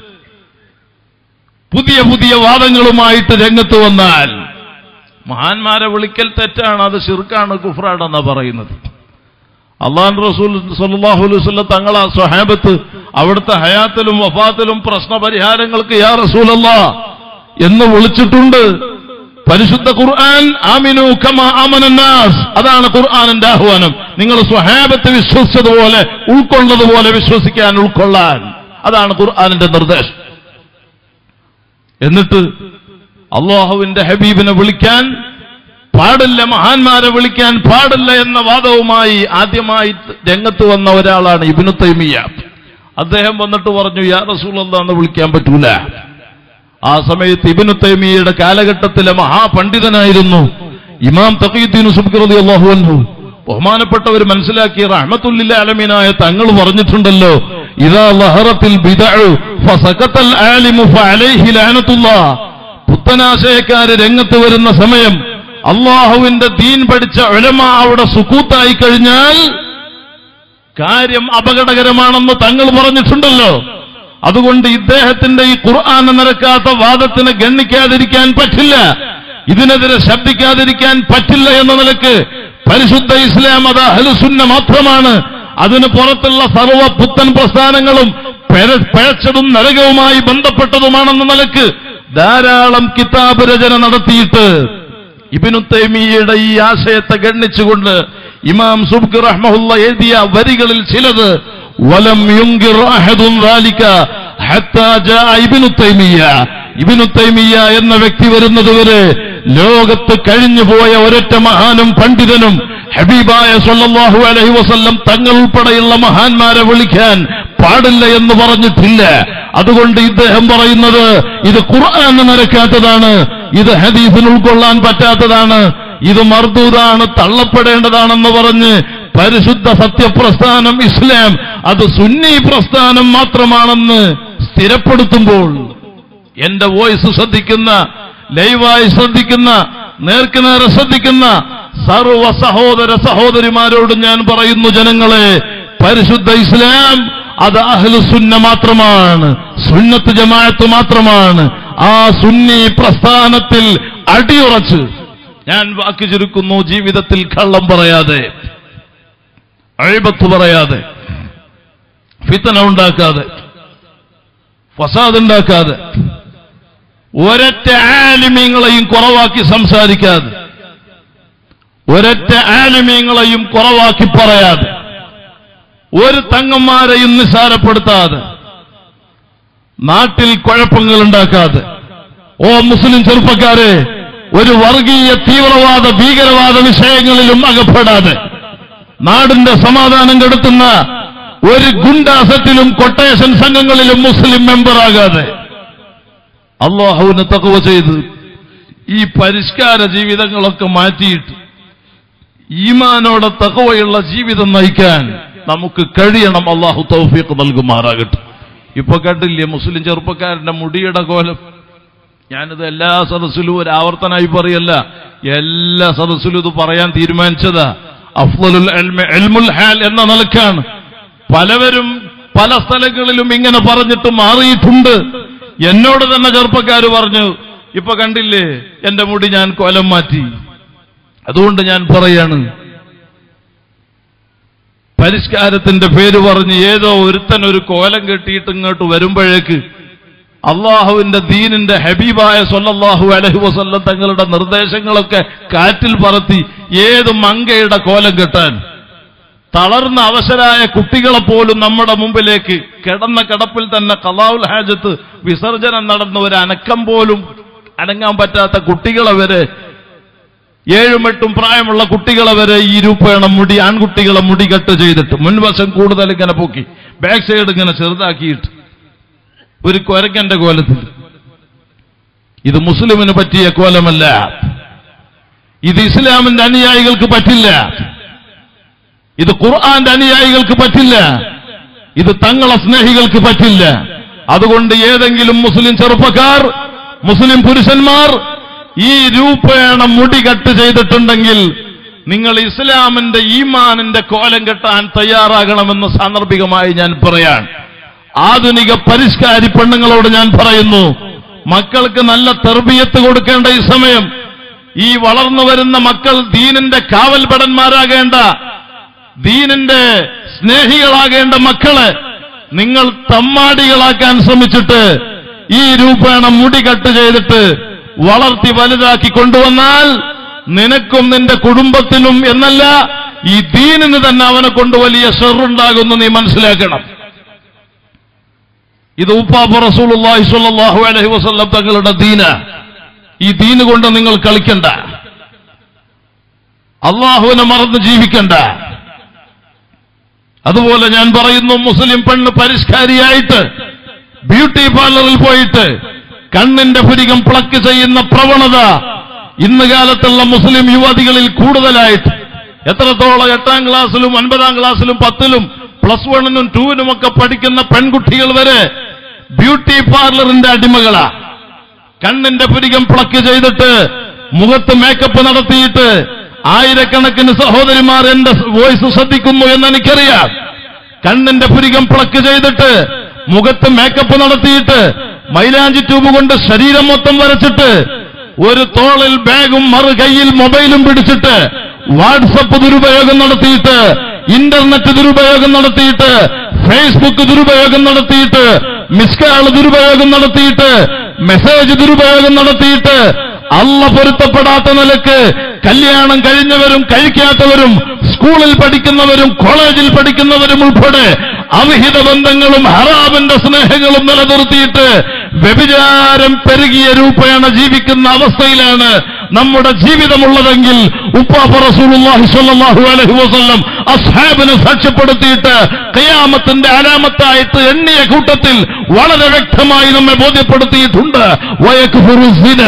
പുതിയ പുതിയ വാദങ്ങളുമായിട്ട് രംഗത്ത് വന്നാൽ മഹാന്മാരെ വിളിക്കൽ തെറ്റാണ് അത് ഷിർക്കാണ് കുഫ്രാണെന്നാ പറയുന്നത് അള്ളാൻ റസൂൽ സല്ലാഹു അലൈവല്ല തങ്ങളെ സ്വഹാബത്ത് അവിടുത്തെ ഹയാത്തിലും വഫാത്തിലും പ്രശ്നപരിഹാരങ്ങൾക്ക് യാ റസൂലല്ല എന്ന് വിളിച്ചിട്ടുണ്ട് പരിശുദ്ധ ഖുർആൻ ആമിനു കമാ ആമനന്നാസ് അതാണ് ഖുർആനിന്റെ ആഹ്വാനം നിങ്ങൾ സ്വഹാബത്ത് വിശ്വസിച്ചതുപോലെ ഉൾക്കൊള്ളതുപോലെ വിശ്വസിക്കാൻ ഉൾക്കൊള്ളാൻ അതാണ് ഖുർആനിന്റെ നിർദ്ദേശം എന്നിട്ട് അള്ളാഹുവിന്റെ ഹബീബിനെ വിളിക്കാൻ പാടില്ല മഹാന്മാരെ വിളിക്കാൻ പാടില്ല എന്ന വാദവുമായി ആദ്യമായി രംഗത്ത് വന്ന ഒരാളാണ് ഇബിനു തൈമിയ അദ്ദേഹം വന്നിട്ട് പറഞ്ഞു യാ റസൂലെന്ന് വിളിക്കാൻ പറ്റൂല ആ സമയത്ത് ഇബിനു തൈമിയയുടെ കാലഘട്ടത്തിലെ മഹാപണ്ഡിതനായിരുന്നു ഇമാം തഖീദ്ദീൻ സുബ്ഖി അള്ളാഹു അൻഹു ബഹുമാനപ്പെട്ടവർ മനസ്സിലാക്കിയ റഹ്മത്തുല്ലില്ല അലമീനായ തങ്ങൾ പറഞ്ഞിട്ടുണ്ടല്ലോ ഇതാ ലഹറത്തിൽ ബിദഅു ഫസഖത്തൽ ആലിമു ഫഅലൈഹി ലഅനത്തുല്ലാഹ് പുത്തനാശയക്കാര് രംഗത്ത് വരുന്ന സമയം അള്ളാഹുവിന്റെ ദീൻ പഠിച്ച ഉലമ അവിടെ സുക്കൂത്തായി കഴിഞ്ഞാൽ കാര്യം അപകടകരമാണെന്ന് തങ്ങൾ പറഞ്ഞിട്ടുണ്ടല്ലോ അതുകൊണ്ട് ഇദ്ദേഹത്തിന്റെ ഈ ഖുർആൻ നിരക്കാത്ത വാദത്തിന് ഗണ്ണിക്കാതിരിക്കാൻ പറ്റില്ല ഇതിനെതിരെ ശബ്ദിക്കാതിരിക്കാൻ പറ്റില്ല എന്ന നിലക്ക് പരിശുദ്ധ ഇസ്ലാം അത് അഹലുസുന്ന മാത്രമാണ് അതിന് പുറത്തുള്ള സർവ്വ പുത്തൻ പ്രസ്ഥാനങ്ങളും പിഴ- പിഴച്ചതും നരകവുമായി ബന്ധപ്പെട്ടതുമാണെന്ന നിലക്ക് ധാരാളം കിതാബ് രചന നടത്തിയിട്ട് ഇബിനു തൈമിയയുടെ ഈ ആശയത്തെ ഗണ്ണിച്ചുകൊണ്ട് ഇമാം സുബ്ക് റഹ്മഹുല്ല എഴുതിയ വരികളിൽ ചിലത് വലം യുങ്കിർ അഹദുൻ ذلك حتى جاء ഇബ്നു തൈമിയ ഇബ്നു തൈമിയ എന്ന വ്യക്തി വരുന്നതുവരെ ലോകത്ത് കഴിഞ്ഞുപോയ ഒരൊറ്റ മഹാനും പണ്ഡിതനും ഹബീബായ സല്ലല്ലാഹു അലൈഹി വസല്ലം തങ്ങൾ ഉൾപ്പെടെയുള്ള മഹാന്മാരെ വിളിക്കാൻ പാടില്ല എന്ന് പറഞ്ഞിട്ടില്ല അതുകൊണ്ട് ഇദ്ദേഹം പറയുന്നത് ഇത് ഖുർആൻ നിരക്കാത്തതാണ് ഇത് ഹദീസിന് ഉൾക്കൊള്ളാൻ പറ്റാത്തതാണ് ഇത് മർദൂദാണ് തള്ളപ്പെടേണ്ടതാണെന്ന് പറഞ്ഞ് പരിശുദ്ധ സത്യപ്രസ്ഥാനം ഇസ്ലാം അത് സുന്നി പ്രസ്ഥാനം മാത്രമാണെന്ന് സ്ഥിരപ്പെടുത്തുമ്പോൾ എന്റെ വോയിസ് ശ്രദ്ധിക്കുന്ന ലൈവായി ശ്രദ്ധിക്കുന്ന നേർക്കുനേരെ ശ്രദ്ധിക്കുന്ന സർവ സഹോദര സഹോദരിമാരോട് ഞാൻ പറയുന്നു ജനങ്ങളെ പരിശുദ്ധ ഇസ്ലാം അത് അഹ്ലുസുന്ന മാത്രമാണ് സുന്നത്ത് ജമാഅത്ത് മാത്രമാണ് ആ സുന്നി പ്രസ്ഥാനത്തിൽ അടിയുറച്ച് ഞാൻ വാക്ക് ചുരുക്കുന്നു ജീവിതത്തിൽ കള്ളം പറയാതെ അഴിബത്ത് പറയാതെ ഫിത്തന ഉണ്ടാക്കാതെ ഫസാദ് ഉണ്ടാക്കാതെ ഒരൊറ്റ ആലിമീങ്ങളെയും കുറവാക്കി സംസാരിക്കാതെ ഒരൊറ്റ ആലിമീങ്ങളെയും കുറവാക്കി പറയാതെ ഒരു തങ്ങന്മാരെയും നിസ്സാരപ്പെടുത്താതെ നാട്ടിൽ കുഴപ്പങ്ങൾ ഉണ്ടാക്കാതെ ഓ മുസ്ലിം ചെറുപ്പക്കാരെ ഒരു വർഗീയ തീവ്രവാദ ഭീകരവാദ വിഷയങ്ങളിലും അകപ്പെടാതെ നാടിന്റെ സമാധാനം കെടുത്തുന്ന ഒരു ഗുണ്ടാസത്തിലും കൊട്ടേഷൻ സംഘങ്ങളിലും മുസ്ലിം മെമ്പറാകാതെ അള്ളാഹുവിന് തകവ ചെയ്ത് ഈ പരിഷ്കാര ജീവിതങ്ങളൊക്കെ മാറ്റിയിട്ട് ഈമാനോടെ തകവയുള്ള ജീവിതം നയിക്കാൻ നമുക്ക് കഴിയണം അള്ളാഹു തൗഫീഖ് നൽകുമാറാകട്ടെ ഇപ്പൊ കണ്ടില്ലേ മുസ്ലിം ചെറുപ്പക്കാരന്റെ മുടിയുടെ കോലം ഞാനിത് എല്ലാ സദസ്സിലും ഒരു ആവർത്തനായി പറയല്ല എല്ലാ സദസ്സിലും ഇത് പറയാൻ തീരുമാനിച്ചതാ അഫ്ലുൽ എൽമുൽ ഹാൽ എന്ന നിലക്കാണ് പലവരും പല സ്ഥലങ്ങളിലും ഇങ്ങനെ പറഞ്ഞിട്ട് മാറിയിട്ടുണ്ട് എന്നോട് തന്നെ ചെറുപ്പക്കാർ പറഞ്ഞു ഇപ്പൊ കണ്ടില്ലേ എന്റെ മുടി ഞാൻ കോലം മാറ്റി അതുകൊണ്ട് ഞാൻ പറയാണ് പരിഷ്കാരത്തിന്റെ പേര് പറഞ്ഞ് ഏതോ ഒരുത്തൻ ഒരു കോലം കെട്ടിയിട്ട് ഇങ്ങോട്ട് വരുമ്പോഴേക്ക് അള്ളാഹുവിന്റെ ദീനിന്റെ ഹബീബായ സൊല്ലാഹു അലഹു വസല്ലം തങ്ങളുടെ നിർദ്ദേശങ്ങളൊക്കെ കാറ്റിൽ പറത്തി ഏത് മങ്കയുടെ കോലം കെട്ടാൻ തളർന്ന അവശരായ കുട്ടികളെ പോലും നമ്മുടെ മുമ്പിലേക്ക് കിടന്ന കിടപ്പിൽ തന്നെ കലാവുൽ ഹാജത്ത് വിസർജനം നടന്ന ഒരു അനക്കം പോലും അനങ്ങാൻ പറ്റാത്ത കുട്ടികളെ വരെ ഏഴും എട്ടും പ്രായമുള്ള കുട്ടികളെ വരെ ഈ രൂപേണം മുടി ആൺകുട്ടികളെ മുടി കട്ട് ചെയ്തിട്ട് മുൻവശം കൂടുതൽ ഇങ്ങനെ പൊക്കി ബാക്ക് സൈഡ് ഇങ്ങനെ ചെറുതാക്കിയിട്ട് ഒരു കൊരക്കന്റെ കോലത്തിൽ ഇത് മുസ്ലിമിന് പറ്റിയ കോലമല്ല ഇത് ഇസ്ലാമിന്റെ അനുയായികൾക്ക് പറ്റില്ല ഇത് ഖുർആന്റെ അനുയായികൾക്ക് പറ്റില്ല ഇത് തങ്ങളെ സ്നേഹികൾക്ക് പറ്റില്ല അതുകൊണ്ട് ഏതെങ്കിലും മുസ്ലിം ചെറുപ്പക്കാർ മുസ്ലിം പുരുഷന്മാർ ഈ രൂപേണ മുടി കട്ട് ചെയ്തിട്ടുണ്ടെങ്കിൽ നിങ്ങൾ ഇസ്ലാമിന്റെ ഈമാനിന്റെ കോലം കെട്ടാൻ തയ്യാറാകണമെന്ന് സാന്ദർഭികമായി ഞാൻ പറയാൻ ആധുനിക പരിഷ്കാരി പെണ്ണുങ്ങളോട് ഞാൻ പറയുന്നു മക്കൾക്ക് നല്ല തെർബിയത്ത് കൊടുക്കേണ്ട ഈ സമയം ഈ വളർന്നു വരുന്ന മക്കൾ ദീനിന്റെ കാവൽപടന്മാരാകേണ്ട ദീനിന്റെ സ്നേഹികളാകേണ്ട മക്കളെ നിങ്ങൾ തമ്മാടികളാക്കാൻ ശ്രമിച്ചിട്ട് ഈ രൂപേണ മുടി കട്ട് ചെയ്തിട്ട് വളർത്തി വലുതാക്കി കൊണ്ടുവന്നാൽ നിനക്കും നിന്റെ കുടുംബത്തിനും എന്നല്ല ഈ ദീനിന് തന്നെ അവനെ കൊണ്ട് വലിയ ഷെറുണ്ടാകുന്നു നീ മനസ്സിലാക്കണം ഇത് ഉപ്പാപ്പ റസൂലുള്ളാഹി സ്വല്ലല്ലാഹു അലൈഹി വസല്ലം തങ്ങളുടെ ദീന ഈ ദീന് കൊണ്ട് നിങ്ങൾ കളിക്കണ്ട അള്ളാഹുവിനെ മറന്ന് ജീവിക്കണ്ട അതുപോലെ ഞാൻ പറയുന്നു മുസ്ലിം പെണ്ണ് പരിഷ്കാരിയായിട്ട് ബ്യൂട്ടി പാർലറിൽ പോയിട്ട് കണ്ണിന്റെ പുരികം പ്ലക്ക് ചെയ്യുന്ന പ്രവണത ഇന്ന് കാലത്തുള്ള മുസ്ലിം യുവതികളിൽ കൂടുതലായിട്ട് എത്രത്തോളം എട്ടാം ക്ലാസ്സിലും ഒൻപതാം ക്ലാസ്സിലും പത്തിലും പ്ലസ് വണ്ണിനും ടൂവിനും ഒക്കെ പഠിക്കുന്ന പെൺകുട്ടികൾ വരെ ബ്യൂട്ടി പാർലറിന്റെ അടിമകളാ കണ്ണിന്റെ പുരികം പ്ലക്ക് ചെയ്തിട്ട് മുഖത്ത് മേക്കപ്പ് നടത്തിയിട്ട് ആയിരക്കണക്കിന് സഹോദരിമാർ എന്റെ വോയിസ് ശ്രദ്ധിക്കുന്നു എന്ന് എനിക്കറിയാം കണ്ണിന്റെ പുരികം പ്ലക്ക് ചെയ്തിട്ട് മുഖത്ത് മേക്കപ്പ് നടത്തിയിട്ട് മൈലാഞ്ചി ട്യൂബ് കൊണ്ട് ശരീരം മൊത്തം വരച്ചിട്ട് ഒരു തോളിൽ ബാഗും മറു കയ്യിൽ മൊബൈലും പിടിച്ചിട്ട് വാട്സപ്പ് ദുരുപയോഗം നടത്തിയിട്ട് ഇന്റർനെറ്റ് ദുരുപയോഗം നടത്തിയിട്ട് ഫേസ്ബുക്ക് ദുരുപയോഗം നടത്തിയിട്ട് മിസ്കാൾ ദുരുപയോഗം നടത്തിയിട്ട് മെസ്സേജ് ദുരുപയോഗം നടത്തിയിട്ട് അല്ല പൊരുത്തപ്പെടാത്ത നിലക്ക് കല്യാണം കഴിഞ്ഞവരും കഴിക്കാത്തവരും സ്കൂളിൽ പഠിക്കുന്നവരും കോളേജിൽ പഠിക്കുന്നവരും ഉൾപ്പെടെ അവിഹിത ബന്ധങ്ങളും ഹറാമിന്റെ സ്നേഹങ്ങളും നിലനിർത്തിയിട്ട് വ്യഭിചാരം പെരുകിയ രൂപേണ ജീവിക്കുന്ന അവസ്ഥയിലാണ് നമ്മുടെ ജീവിതമുള്ളതെങ്കിൽ ഉപ്പാപ്പ റസൂലുള്ളാഹി സ്വല്ലല്ലാഹു അലൈഹി വസല്ലം അസ്ഹാബിനെ സാക്ഷ്യപ്പെടുത്തിയിട്ട് ഖിയാമത്തിന്റെ അലാമത്തായിട്ട് എണ്ണിയ കൂട്ടത്തിൽ വളരെ വ്യക്തമായി നമ്മെ ബോധ്യപ്പെടുത്തിയിട്ടുണ്ട് വയക്ഫുറു സിന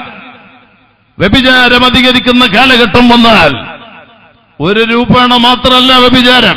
വ്യഭിചാരം അധികരിക്കുന്ന കാലഘട്ടം വന്നാൽ ഒരു രൂപേണ മാത്രമല്ല വ്യഭിചാരം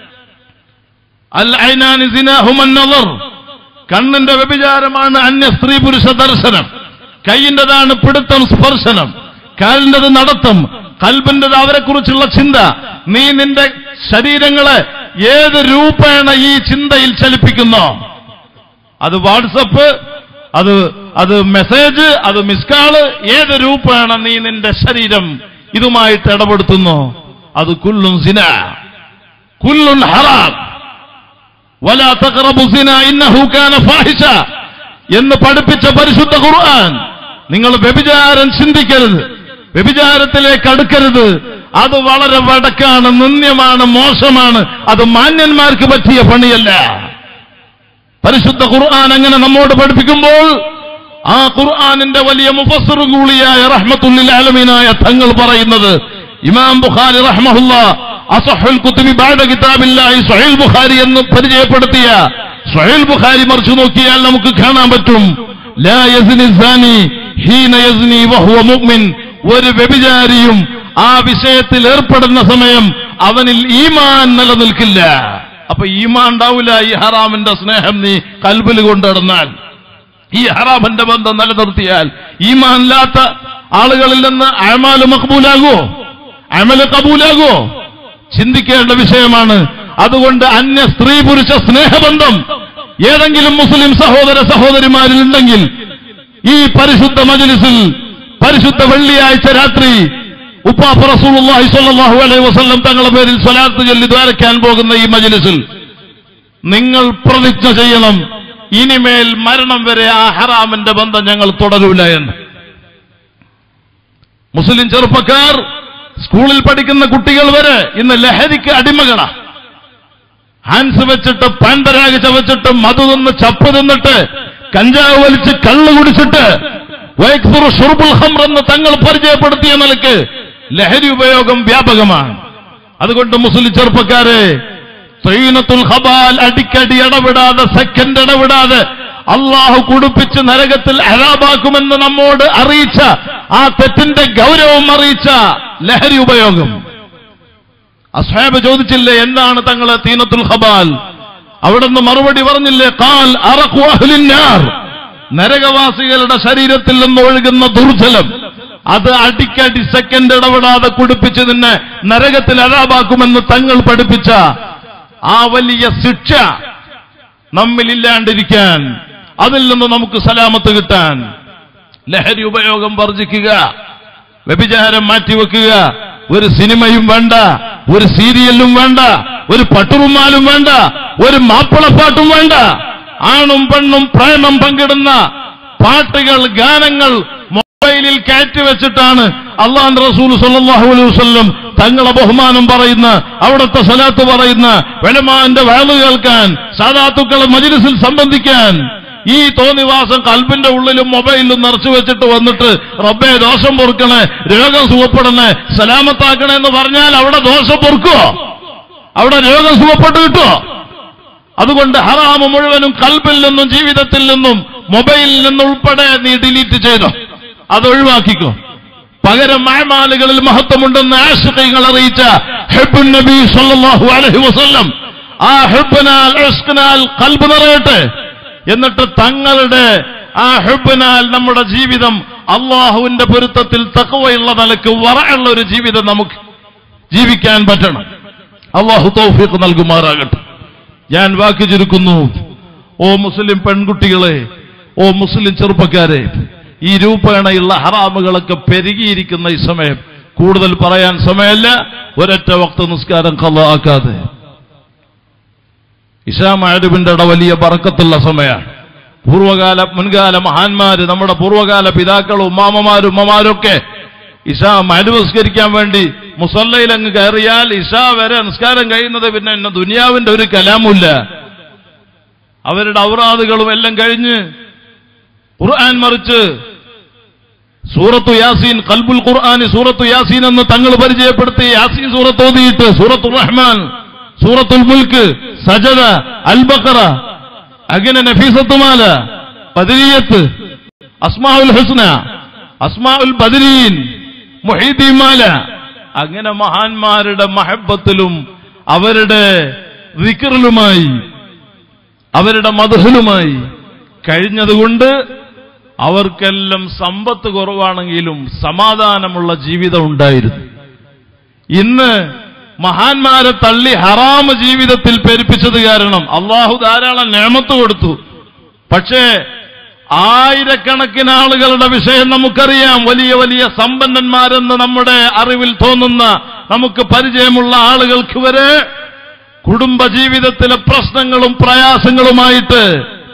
അൽ ഐനാനി സിനാഹുമൻ നദർ കണ്ണിന്റെ വ്യഭിചാരമാണ് അന്യ സ്ത്രീ പുരുഷ ദർശനം കൈയിൻ്റെതാണ് പിടുത്തം സ്പർശനം കാലിൻ്റെത് നടത്തം കൽബിൻ്റെത് അവരെക്കുറിച്ചുള്ള ചിന്ത നീ നിന്റെ ശരീരങ്ങളെ ഏത് രൂപേണ ഈ ചിന്തയിൽ ചലിപ്പിക്കുന്നോ അത് വാട്സപ്പ് അത് അത് മെസ്സേജ് അത് മിസ്കാള് ഏത് രൂപേണ നീ നിന്റെ ശരീരം ഇതുമായിട്ട് ഇടപെടുത്തുന്നു അത് കുല്ലും സിന കുല്ലുൻ ഹറാം വലാ തഖറബു സിന ഇന്നഹു കാന ഫാഹിഷ എന്ന് പഠിപ്പിച്ച പരിശുദ്ധ ഖുർആൻ നിങ്ങൾ വ്യഭിചാരം ചിന്തിക്കരുത് വ്യഭിചാരത്തിലേക്ക് അടുക്കരുത് അത് വളരെ വടക്കാണ് നിന്ദ്യമാണ് മോശമാണ് അത് മാന്യന്മാർക്ക് പറ്റിയ പണിയല്ല പരിശുദ്ധ ഖുർആൻ അങ്ങനെ നമ്മോട് പഠിപ്പിക്കുമ്പോൾ ആ ഖുർആനിന്റെ വലിയ മുഫസ്സിർ കൂളിയായ റഹ്മത്തുല്ലിൽ ആലമീനായ തങ്ങൾ പറയുന്നത് ഇമാം ബുഖാരി റഹ്മഹുല്ല അസഹുൽ കുത്തുബി ബാദ കിതാബില്ലാഹി സ്വഹീൽ ബുഖാരി എന്ന് പരിചയപ്പെടുത്തിയ സ്വഹീൽ ബുഖാരി മറിച്ചു നോക്കിയാൽ നമുക്ക് കാണാൻ പറ്റും ലാ യസ്നി സാനി ഹീന യസ്നി വഹുവ മുഅ്മിൻ ഒരു വ്യഭിചാരിയും ആ വിഷയത്തിൽ ഏർപ്പെടുന്ന സമയം അവനിൽ ഈമാൻ നിലനിൽക്കില്ല അപ്പൊ ഈമാൻ ഉണ്ടാവില്ല ഈ ഹറാമിന്റെ സ്നേഹം നീ കൽബിൽ കൊണ്ടു നടന്നാൽ ഈ ഹറാമിന്റെ ബന്ധം നിലനിർത്തിയാൽ ഈമാനില്ലാത്ത ആളുകളിൽ നിന്ന് അമല് മഖബൂലാകോ അമല് കബൂലാകോ ചിന്തിക്കേണ്ട വിഷയമാണ് അതുകൊണ്ട് അന്യ സ്ത്രീ പുരുഷ സ്നേഹബന്ധം ഏതെങ്കിലും മുസ്ലിം സഹോദര സഹോദരിമാരിൽ ഉണ്ടെങ്കിൽ ഈ പരിശുദ്ധ മജ്ലിസിൽ പരിശുദ്ധ വെള്ളിയാഴ്ച രാത്രി ഉപ്പാപ്പ റസൂലുള്ളാഹി സ്വല്ലല്ലാഹു അലൈഹി വസല്ലം തങ്ങളുടെ പേരിൽ സ്വലാത്ത് ചൊല്ലി ദ്വാരക്കാൻ പോകുന്ന ഈ മജ്ലിസിൽ നിങ്ങൾ പ്രതിജ്ഞ ചെയ്യണം ഇനിമേൽ മരണം വരെ ആ ഹറാമിന്റെ ബന്ധം ഞങ്ങൾ തുടരൂല എന്ന് മുസ്ലിം ചെറുപ്പക്കാർ സ്കൂളിൽ പഠിക്കുന്ന കുട്ടികൾ വരെ ഇന്ന് ലഹരിക്ക് അടിമകളാ ഹാൻസ് വെച്ചിട്ട് പാൻപരാഗ് ചവച്ചിട്ട് മധു തിന്ന് ചപ്പ് തിന്നിട്ട് കഞ്ചാവ് വലിച്ച് കള്ള് കുടിച്ചിട്ട് വൈക്സുർ ഷുർബുൽ ഹംർ എന്ന് തങ്ങൾ പരിചയപ്പെടുത്തിയ നിലക്ക് ലഹരി ഉപയോഗം വ്യാപകമാണ് അതുകൊണ്ട് മുസ്ലിം ചെറുപ്പക്കാരെ ത്രീനത്തുൽ ഹബാൽ അടിക്കടി ഇടപെടാതെ സെക്കൻഡ് ഇടപെടാതെ അള്ളാഹു കുടിപ്പിച്ച് നരകത്തിൽ അരാബാക്കുമെന്ന് നമ്മോട് അറിയിച്ച ആ തെറ്റിന്റെ ഗൗരവം അറിയിച്ച ലഹരി ഉപയോഗം അസ്ഹാബ് ചോദിച്ചില്ലേ എന്താണ് തങ്ങളെ തീനത്തുൽ ഹബാൽ അവിടുന്ന് മറുപടി പറഞ്ഞില്ലേ കാൽ അറഖു അഹ്ലിന്നാർ നരകവാസികളുടെ ശരീരത്തിൽ നിന്ന് ഒഴുകുന്ന ദുർജലം അത് അടിക്കടി സെക്കൻഡ് ഇടപെടാതെ കുടിപ്പിച്ച് നിന്നെ നരകത്തിൽ അരാബാക്കുമെന്ന് തങ്ങൾ പഠിപ്പിച്ച ആ വലിയ ശിക്ഷ നമ്മിലില്ലാണ്ടിരിക്കാൻ അതിൽ നിന്ന് നമുക്ക് സലാമത്ത് കിട്ടാൻ ലഹരി ഉപയോഗം വർജിക്കുക വ്യഭിചാരം മാറ്റിവെക്കുക ഒരു സിനിമയും വേണ്ട ഒരു സീരിയലും വേണ്ട ഒരു പട്ടുറുമാലും വേണ്ട ഒരു മാപ്പിളപ്പാട്ടും വേണ്ട ആണും പെണ്ണും പ്രേമം പങ്കിടുന്ന പാട്ടുകൾ ഗാനങ്ങൾ മൊബൈലിൽ കയറ്റി വെച്ചിട്ടാണ് അള്ളാഹ് റസൂൽ സല്ലല്ലാഹു അലൈഹി വസല്ലം തങ്ങളെ ബഹുമാനം പറയുന്ന അവിടുത്തെ സലാത്ത് പറയുന്ന വെലമാന്റെ വയല് കേൾക്കാൻ സാധാത്തുക്കളെ മജിലിസിൽ സംബന്ധിക്കാൻ ഈ തോന്നിവാസം കൽബിന്റെ ഉള്ളിലും മൊബൈലിലും നിറച്ചു വെച്ചിട്ട് വന്നിട്ട് റബ്ബെ ദോഷം പൊറുക്കണേ രോഗം സുഖപ്പെടണേ സലാമത്താക്കണേ എന്ന് പറഞ്ഞാൽ അവിടെ ദോഷം പൊറുക്കുവോ അവിടെ രോഗം സുഖപ്പെട്ട് കിട്ടുമോ അതുകൊണ്ട് ഹറാമ് മുഴുവനും കൽബിൽ നിന്നും ജീവിതത്തിൽ നിന്നും മൊബൈലിൽ നിന്നും ഉൾപ്പെടെ നീ ഡിലീറ്റ് ചെയ്തോ അത് ഒഴിവാക്കിക്കോ പകരം മാമാലുകളിൽ മഹത്വമുണ്ടെന്ന് ആശ്രയങ്ങൾ അറിയിച്ച ഹെബുൻ നബി സല്ലല്ലാഹു അലൈഹി വസല്ലം ആ ഹെബിനാൽ ഇഷ്കിനാൽ കൽബ് നിറയട്ടെ എന്നിട്ട് തങ്ങളുടെ ആ ഹെബിനാൽ നമ്മുടെ ജീവിതം അള്ളാഹുവിന്റെ പൊരുത്തത്തിൽ തക്കവയുള്ള നിലക്ക് വറയുള്ള ഒരു ജീവിതം നമുക്ക് ജീവിക്കാൻ പറ്റണം അള്ളാഹു തൗഫീഖ് നൽകുമാറാകട്ടെ ഞാൻ വാക്ക് ചുരുക്കുന്നു ഓ മുസ്ലിം പെൺകുട്ടികളെ ഓ മുസ്ലിം ചെറുപ്പക്കാരെ ഈ രൂപേണയുള്ള ഹറാമുകളൊക്കെ പെരുകിയിരിക്കുന്ന ഈ സമയം കൂടുതൽ പറയാൻ സമയമല്ല ഒരൊറ്റ വക്ത നിസ്കാരം കള്ളാക്കാതെ ഇഷാമാരുവിന്റെ ഇട വലിയ ബറക്കത്തുള്ള സമയമാണ് പൂർവകാല മുൻകാല മഹാന്മാര് നമ്മുടെ പൂർവകാല പിതാക്കളും ഉമ്മാമമാരും ഉമ്മമാരൊക്കെ ഇഷാ മരു നിസ്കരിക്കാൻ വേണ്ടി മുസല്ലയിൽ അങ്ങ് കയറിയാൽ ഇഷാ വരെ നിസ്കാരം കഴിയുന്നത് പിന്നെ എന്നെ ദുനിയാവിന്റെ ഒരു കലാമില്ല അവരുടെ ഔറാദുകളും എല്ലാം കഴിഞ്ഞ് ഖുർആൻ മറിച്ച് സൂറത്തു യാസീൻ കൽബുൽ ഖുർആൻ സൂറത്തു യാസീൻ എന്ന് തങ്ങൾ പരിചയപ്പെടുത്തി യാസീൻ സൂറത്ത് ഓതിയിട്ട് സൂറത്തുൽ റഹ്മാൻ സൂറത്തുൽ മുൽക്ക് സജദ അൽ ബഖറ അങ്ങനെ നഫീസത്തുമാല ബദരിയത്ത് അസ്മാഉൽ ഹുസ്ന അസ്മാഉൽ ബദരീൻ മുഹീദ്ദീൻ മാല അങ്ങനെ മഹാന്മാരുടെ മഹബത്തിലും അവരുടെ വിക്കറിലുമായി അവരുടെ മധുഹലുമായി കഴിഞ്ഞതുകൊണ്ട് അവർക്കെല്ലാം സമ്പത്ത് കുറവാണെങ്കിലും സമാധാനമുള്ള ജീവിതം ഉണ്ടായിരുന്നു ഇന്ന് മഹാന്മാരെ തള്ളി ഹറാമ് ജീവിതത്തിൽ പെരുപ്പിച്ചത് കാരണം അള്ളാഹു ധാരാളം നേമത്ത് കൊടുത്തു പക്ഷേ ആയിരക്കണക്കിന് ആളുകളുടെ വിഷയം നമുക്കറിയാം വലിയ വലിയ സമ്പന്നന്മാരെന്ന് നമ്മുടെ അറിവിൽ തോന്നുന്ന നമുക്ക് പരിചയമുള്ള ആളുകൾക്ക് വരെ കുടുംബജീവിതത്തിലെ പ്രശ്നങ്ങളും പ്രയാസങ്ങളുമായിട്ട്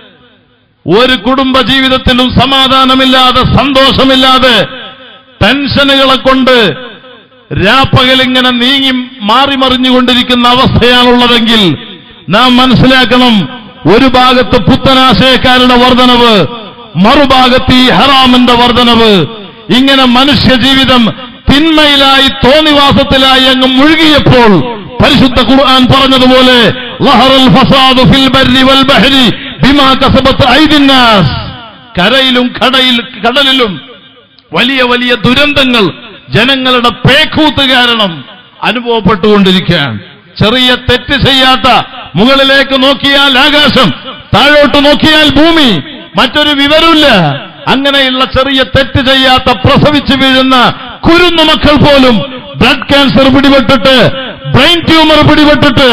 ഒരു കുടുംബ ജീവിതത്തിലും സമാധാനമില്ലാതെ സന്തോഷമില്ലാതെ ടെൻഷനുകളെ കൊണ്ട് രാപ്പകലിങ്ങനെ നീങ്ങി മാറിമറിഞ്ഞുകൊണ്ടിരിക്കുന്ന അവസ്ഥയാണുള്ളതെങ്കിൽ നാം മനസ്സിലാക്കണം ഒരു ഭാഗത്ത് പുത്തനാശയക്കാരുടെ വർധനവ് മറുഭാഗത്ത് ഈ ഹറാമിന്റെ വർധനവ് ഇങ്ങനെ മനുഷ്യ ജീവിതം തിന്മയിലായി തോന്നിവാസത്തിലായി അങ്ങ് മുഴുകിയപ്പോൾ പരിശുദ്ധ ഖുർആൻ പറഞ്ഞതുപോലെ ലഹറൽ ഫസാദു ഫിൽ ബർരി വൽ ബഹരി ബിമാ കസബത്ത് ഐദിന്നാസ് കരയിലും കടയിൽ കടലിലും വലിയ വലിയ ദുരന്തങ്ങൾ ജനങ്ങളുടെ പേക്കൂത്ത് കാരണം അനുഭവപ്പെട്ടുകൊണ്ടിരിക്കുകയാണ് ചെറിയ തെറ്റ് ചെയ്യാത്ത മുകളിലേക്ക് നോക്കിയാൽ ആകാശം താഴോട്ട് നോക്കിയാൽ ഭൂമി മറ്റൊരു വിവരമില്ല അങ്ങനെയുള്ള ചെറിയ തെറ്റ് ചെയ്യാത്ത പ്രസവിച്ചു വീഴുന്ന കുരുന്നു മക്കൾ പോലും ബ്ലഡ് ക്യാൻസർ പിടിപെട്ടിട്ട് ബ്രെയിൻ ട്യൂമർ പിടിപെട്ടിട്ട്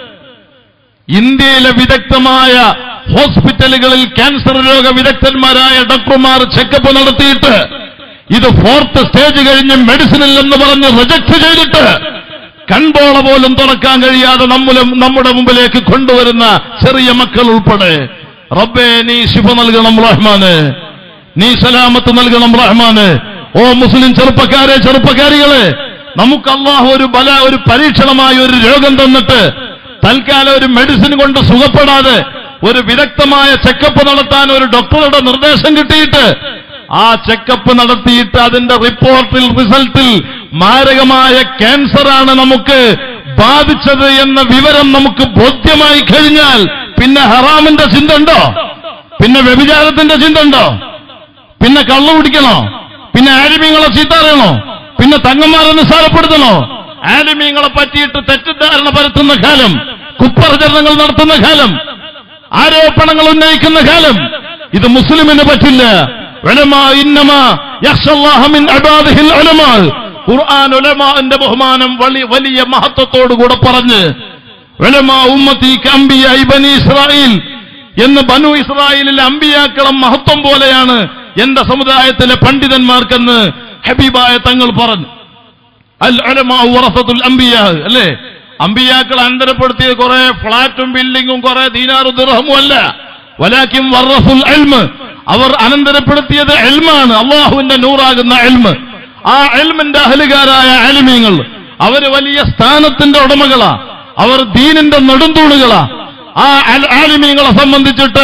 ഇന്ത്യയിലെ വിദഗ്ധമായ ഹോസ്പിറ്റലുകളിൽ ക്യാൻസർ രോഗ വിദഗ്ധന്മാരായ ഡോക്ടർമാർ ചെക്കപ്പ് നടത്തിയിട്ട് ഇത് ഫോർത്ത് സ്റ്റേജ് കഴിഞ്ഞ് മെഡിസിനിൽ എന്ന് പറഞ്ഞ് റിജക്ട് ചെയ്തിട്ട് കൺപോള പോലും തുറക്കാൻ കഴിയാതെ നമ്മളും നമ്മുടെ മുമ്പിലേക്ക് കൊണ്ടുവരുന്ന ചെറിയ മക്കൾ ഉൾപ്പെടെ റബ്ബേ നീ ശിഫ നൽകണം റഹ്മാന് നീ സലാമത്ത് നൽകണം റഹ്മാന് ഓ മുസ്ലിം ചെറുപ്പക്കാരെ ചെറുപ്പക്കാരികളെ നമുക്ക് അള്ളാഹു ഒരു ബല ഒരു പരീക്ഷണമായ ഒരു രോഗം തന്നിട്ട് തൽക്കാലം ഒരു മെഡിസിൻ കൊണ്ട് സുഖപ്പെടാതെ ഒരു വിദഗ്ധമായ ചെക്കപ്പ് നടത്താൻ ഒരു ഡോക്ടറുടെ നിർദ്ദേശം കിട്ടിയിട്ട് ആ ചെക്കപ്പ് നടത്തിയിട്ട് അതിന്റെ റിപ്പോർട്ടിൽ റിസൾട്ടിൽ മാരകമായ ക്യാൻസറാണ് നമുക്ക് ബാധിച്ചത് എന്ന വിവരം നമുക്ക് ബോധ്യമായി കഴിഞ്ഞാൽ പിന്നെ ഹറാമിന്റെ ചിന്ത ഉണ്ടോ പിന്നെ വ്യഭിചാരത്തിന്റെ ചിന്ത ഉണ്ടോ പിന്നെ കള്ളു കുടിക്കണോ പിന്നെ ആലിമീങ്ങളെ ചീത്ത അറിയണോ പിന്നെ തങ്ങന്മാരെ നിസ്സാരപ്പെടുത്തണോ ആലിമീങ്ങളെ പറ്റിയിട്ട് തെറ്റിദ്ധാരണ പരത്തുന്ന കാലം കുപ്രചരണങ്ങൾ നടത്തുന്ന കാലം ആരോപണങ്ങൾ ഉന്നയിക്കുന്ന കാലം ഇത് മുസ്ലിമിന് പറ്റില്ല ഉലമാ ഇന്നമാ യഖ്ഷല്ലാഹ മിൻ ഇബാദിഹിൽ ഉലമാ ഖുർആൻ ഉലമാന്റെ ബഹുമാനം വലിയ വലിയ മഹത്വത്തോടുകൂടെ പറഞ്ഞ് ഉലമാ ഉമ്മത്തി കംബിയായി ബനി ഇസ്രായേൽ എന്ന് ബനു ഇസ്രായേലിലെ അമ്പിയാക്കളം മഹത്വം പോലെയാണ് എന്റെ സമുദായത്തിലെ പണ്ഡിതന്മാർക്കെന്ന് ഹബീബായ തങ്ങൾ പറഞ്ഞു അൽ ഉലമാ വറസത്തുൽ അംബിയാ അല്ലേ അമ്പിയാക്കൾ അന്തരപ്പെടുത്തിയ കുറെ ഫ്ളാറ്റും ബിൽഡിങ്ങും കുറെ ദീനാറും ദിർഹമും അല്ല വലാക്കിം വറസുൽ എൽമ് അവർ അനന്തരപ്പെടുത്തിയത് എൽമാണ് അള്ളാഹുവിന്റെ നൂറാകുന്ന എൽമ് ആ എൽമിന്റെ അഹലുകാരായ ആലിമീങ്ങൾ അവര് വലിയ സ്ഥാനത്തിന്റെ ഉടമകളാ അവർ ദീനിന്റെ നെടുന്തൂണുകളാ ആ അൽ- ആലിമീങ്ങളെ സംബന്ധിച്ചിട്ട്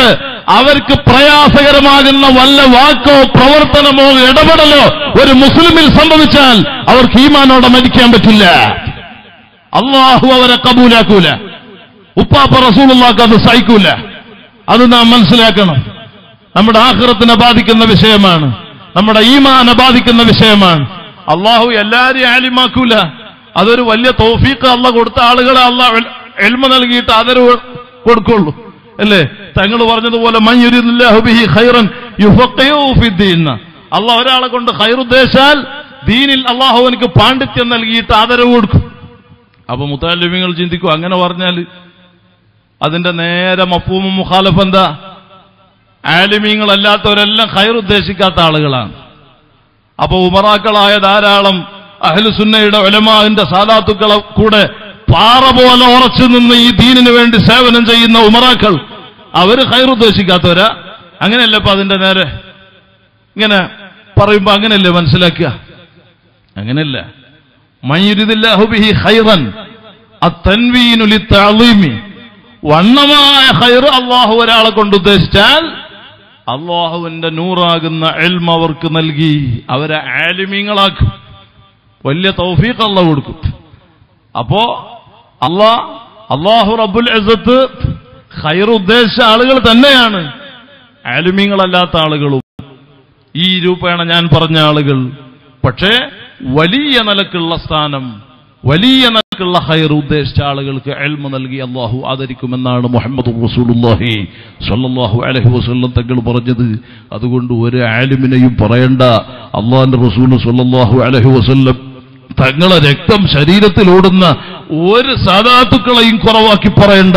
അവർക്ക് പ്രയാസകരമാകുന്ന വല്ല വാക്കോ പ്രവർത്തനമോ ഇടപെടലോ ഒരു മുസ്ലിമിൽ സംഭവിച്ചാൽ അവർക്ക് ഈമാനോടെ മരിക്കാൻ പറ്റില്ല അള്ളാഹു അവരെ കബൂലാക്കൂല ഉപ്പാപ്പ റസൂലുള്ളാക്ക് അത് സഹിക്കൂല അത് നാം മനസ്സിലാക്കണം നമ്മുടെ ആഹ്റത്തിനെ ബാധിക്കുന്ന വിഷയമാണ് നമ്മുടെ ഈമാനെ ബാധിക്കുന്ന വിഷയമാണ് അള്ളാഹു എല്ലാരെയും ആലിമാക്കൂല അതൊരു വലിയ തൗഫീഖ് അല്ല കൊടുത്ത ആളുകളെ അള്ളാഹ് എൽമ നൽകിയിട്ട് ആദരവ് കൊടുക്കുള്ളൂ അല്ലേ തങ്ങൾ പറഞ്ഞതുപോലെ മഞ്ഞുരില്ലാഹു ബിഹി ഖൈറൻ യുഫഖിഹു ഫിദ്ദീൻ അള്ളാഹ് ഒരാളെ കൊണ്ട് ഖൈർ ഉദ്ദേശിച്ചാൽ ദീനിൽ അള്ളാഹു അവനക്ക് പാണ്ഡിത്യം നൽകിയിട്ട് ആദരവ് കൊടുക്കും അപ്പൊ മുത്താലിമിങ്ങൾ ചിന്തിക്കും അങ്ങനെ പറഞ്ഞാൽ അതിന്റെ നേരെ മഫൂമും മുഖാലഫ് എന്താ ആലിമീങ്ങളല്ലാത്തവരെല്ലാം ഖൈർ ഉദ്ദേശിക്കാത്ത ആളുകളാണ് അപ്പൊ ഉമറാക്കളായ ധാരാളം അഹ്ലുസുന്നയുടെ ഒലമാവിന്റെ സാലാത്തുക്കളെ കൂടെ പാറ പോലെ ഉറച്ചു നിന്ന് ഈ ദീനിന് വേണ്ടി സേവനം ചെയ്യുന്ന ഉമറാക്കൾ അവര് ഖൈർ ഉദ്ദേശിക്കാത്തവരാ അങ്ങനെയല്ല ഇപ്പൊ അതിന്റെ നേരെ ഇങ്ങനെ പറയുമ്പോ അങ്ങനെയല്ലേ മനസ്സിലാക്കുക അങ്ങനെയല്ല മയ്യുരിദില്ലാഹു ബിഹി ഖൈറൻ അത്തൻവീനു ലിത്തഅളീമി വണ്ണമായ ഖൈർ അള്ളാഹു ഒരാളെ കൊണ്ട് ഉദ്ദേശിച്ചാൽ അള്ളാഹുവിന്റെ നൂറാകുന്ന എൽമ അവർക്ക് നൽകി അവരെ ആലിമീങ്ങളാക്കും വലിയ തൗഫീഖ് അള്ള കൊടുക്കും അപ്പോ അള്ളാ അള്ളാഹു റബ്ബുൽ അസത്ത് ഖൈർ ഉദ്ദേശിച്ച ആളുകൾ തന്നെയാണ് ആലിമീങ്ങളല്ലാത്ത ആളുകളും ഈ രൂപേണ ഞാൻ പറഞ്ഞ ആളുകൾ പക്ഷേ വലിയ നിലക്കുള്ള സ്ഥാനം വലിയ നിലക്കുള്ള ഹൈർ ഉദ്ദേശിച്ച ആളുകൾക്ക് എൽമ നൽകി അള്ളാഹു ആദരിക്കുമെന്നാണ് മുഹമ്മദ് റസൂലുള്ളാഹി സ്വല്ലല്ലാഹു അലൈഹി വസല്ലം തങ്ങൾ പറഞ്ഞത് അതുകൊണ്ട് ഒരു ആലിമിനെയും പറയണ്ട അള്ളാഹിന്റെ റസൂൽ സ്വല്ലല്ലാഹു അലൈഹി വസല്ലം തങ്ങളെ രക്തം ശരീരത്തിൽ ഓടുന്ന ഒരു സാധാത്തുക്കളെയും കുറവാക്കി പറയണ്ട